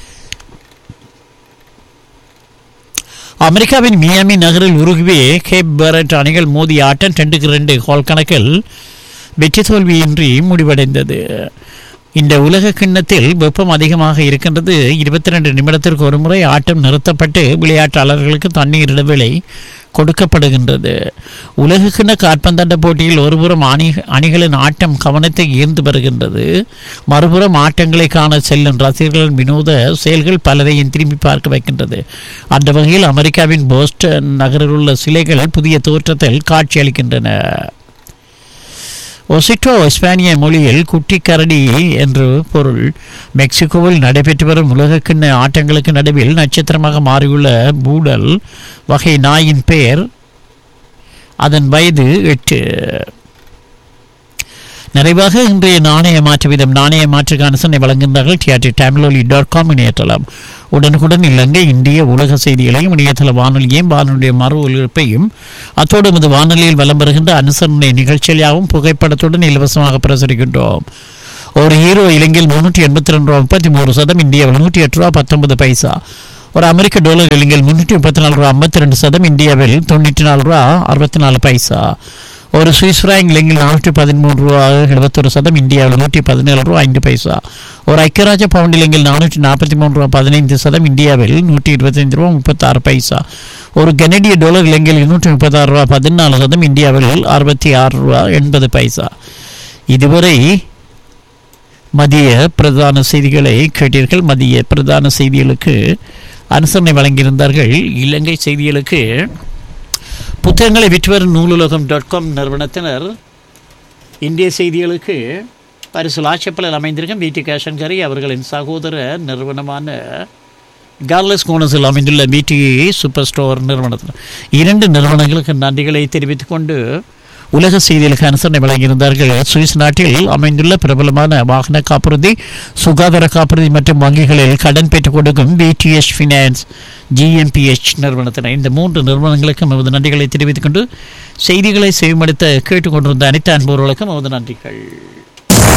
அமெரிக்காவின் மியாமி நகரில் உருகுவே கேப் பேரட் அணிகள் மோதிய ஆட்டம் ரெண்டுக்கு ரெண்டு கோல் கணக்கில் வெற்றி தோல்வியின்றி முடிவடைந்தது இந்த உலக கிண்ணத்தில் வெப்பம் அதிகமாக இருக்கின்றது இருபத்தி ரெண்டு நிமிடத்திற்கு ஒரு முறை ஆட்டம் நிறுத்தப்பட்டு விளையாட்டாளர்களுக்கு தண்ணீர் இடைவேளை கொடுக்கப்படுகின்றது உலக கிண்ண காற்பந்தாட்ட போட்டியில் ஒருபுறம் அணி அணிகளின் ஆட்டம் கவனத்தை ஈர்ந்து வருகின்றது மறுபுறம் ஆட்டங்களை காண செல்லும் ரசிகர்களின் வினோத செயல்கள் பலரையும் திரும்பி பார்க்க வைக்கின்றது அந்த வகையில் அமெரிக்காவின் போஸ்டன் நகரில் உள்ள சிலைகள் புதிய தோற்றத்தில் காட்சியளிக்கின்றன ஒசிட்டோ ஸ்பானிய மொழியில் குட்டி கரடி என்று பொருள் மெக்சிகோவில் நடைபெற்று வரும் உலகக்கிண்ண ஆட்டங்களுக்கு நடுவில் நட்சத்திரமாக மாறியுள்ள பூடல் வகை நாயின் பெயர் அதன் வயது எட்டு நிறைவாக இன்றைய நாணய மாற்று வீதம் நாணய மாற்றுக்கான சென்னை வழங்குகின்றார்கள் டிஆர்டி டேம்லோலி டாட் காம் இணையதளம் உடனுக்குடன் இலங்கை இந்திய உலக செய்திகளையும் இணையதள வானொலியையும் வானொலிய மறு ஒலிபரப்பையும் அத்தோடு நமது வானொலியில் வலம் வருகின்ற அனுசரணை நிகழ்ச்சியாகவும் புகைப்படத்துடன் இலவசமாக பிரசுரிக்கின்றோம் ஒரு ஹீரோ இலங்கையில் முன்னூற்றி எண்பத்தி ரெண்டு ரூபா முப்பத்தி மூணு சதம் இந்தியாவில் நூற்றி எட்டு ரூபா பத்தொன்பது பைசா ஒரு அமெரிக்க டாலர் இலங்கையில் முன்னூற்றி முப்பத்தி நாலு ரூபா ஐம்பத்தி ரெண்டு சதம் இந்தியாவில் தொண்ணூற்றி நாலு ரூபா அறுபத்தி நாலு பைசா ஒரு சுவிஸ் ஃப்ராங்க் இலங்கையில் நானூற்றி பதிமூன்று ரூபா எழுபத்தொரு சதம் இந்தியாவில் நூற்றி பதினேழு ரூபா ஐந்து பைசா ஒரு ஐக்கியராஜ பவுண்ட் இலங்கையில் நானூற்றி நாற்பத்தி மூன்று ரூபா பதினைந்து சதம் இந்தியாவில் நூற்றி இருபத்தைந்து ரூபா முப்பத்தாறு பைசா ஒரு கனடிய டாலர் இலங்கையில் நூற்றி முப்பத்தாறு ரூபா பதினாலு சதம் இந்தியாவில் அறுபத்தி ஆறு ரூபா எண்பது பைசா இதுவரை மதிய பிரதான செய்திகளை கேட்டீர்கள் மதிய பிரதான செய்திகளுக்கு அனுசரணை வழங்கியிருந்தார்கள் இலங்கை செய்திகளுக்கு புத்தகங்களை விற்று வரும் நூலுலகம் டாட் காம் நிறுவனத்தினர் இந்திய செய்திகளுக்கு பரிசு லாச்சப்பலில் அமைந்திருக்கும் வீட்டு கேஷன்கரை அவர்களின் சகோதர நிறுவனமான கார்லஸ் கோனஸில் அமைந்துள்ள பிடி சூப்பர் ஸ்டோர் நிறுவனத்தினர் இரண்டு நிறுவனங்களுக்கு நன்றிகளை தெரிவித்துக் கொண்டு உலக செய்திகளுக்கு அனுசரணை வழங்கியிருந்தார்கள் சுவிஸ் நாட்டில் அமைந்துள்ள பிரபலமான வாகன காப்புறுதி சுகாதார காப்புறுதி மற்றும் வங்கிகளில் கடன் பெற்றுக் கொடுக்கும் பிடிஎஸ் ஃபினான்ஸ் ஜிஎம்பிஎச் நிறுவனத்தினர் இந்த மூன்று நிறுவனங்களுக்கும் நமது நன்றிகளை தெரிவித்துக் கொண்டு செய்திகளை செய்மடுத்த கேட்டுக்கொண்டிருந்த அனைத்து அன்பர்களுக்கும் நமது நன்றிகள்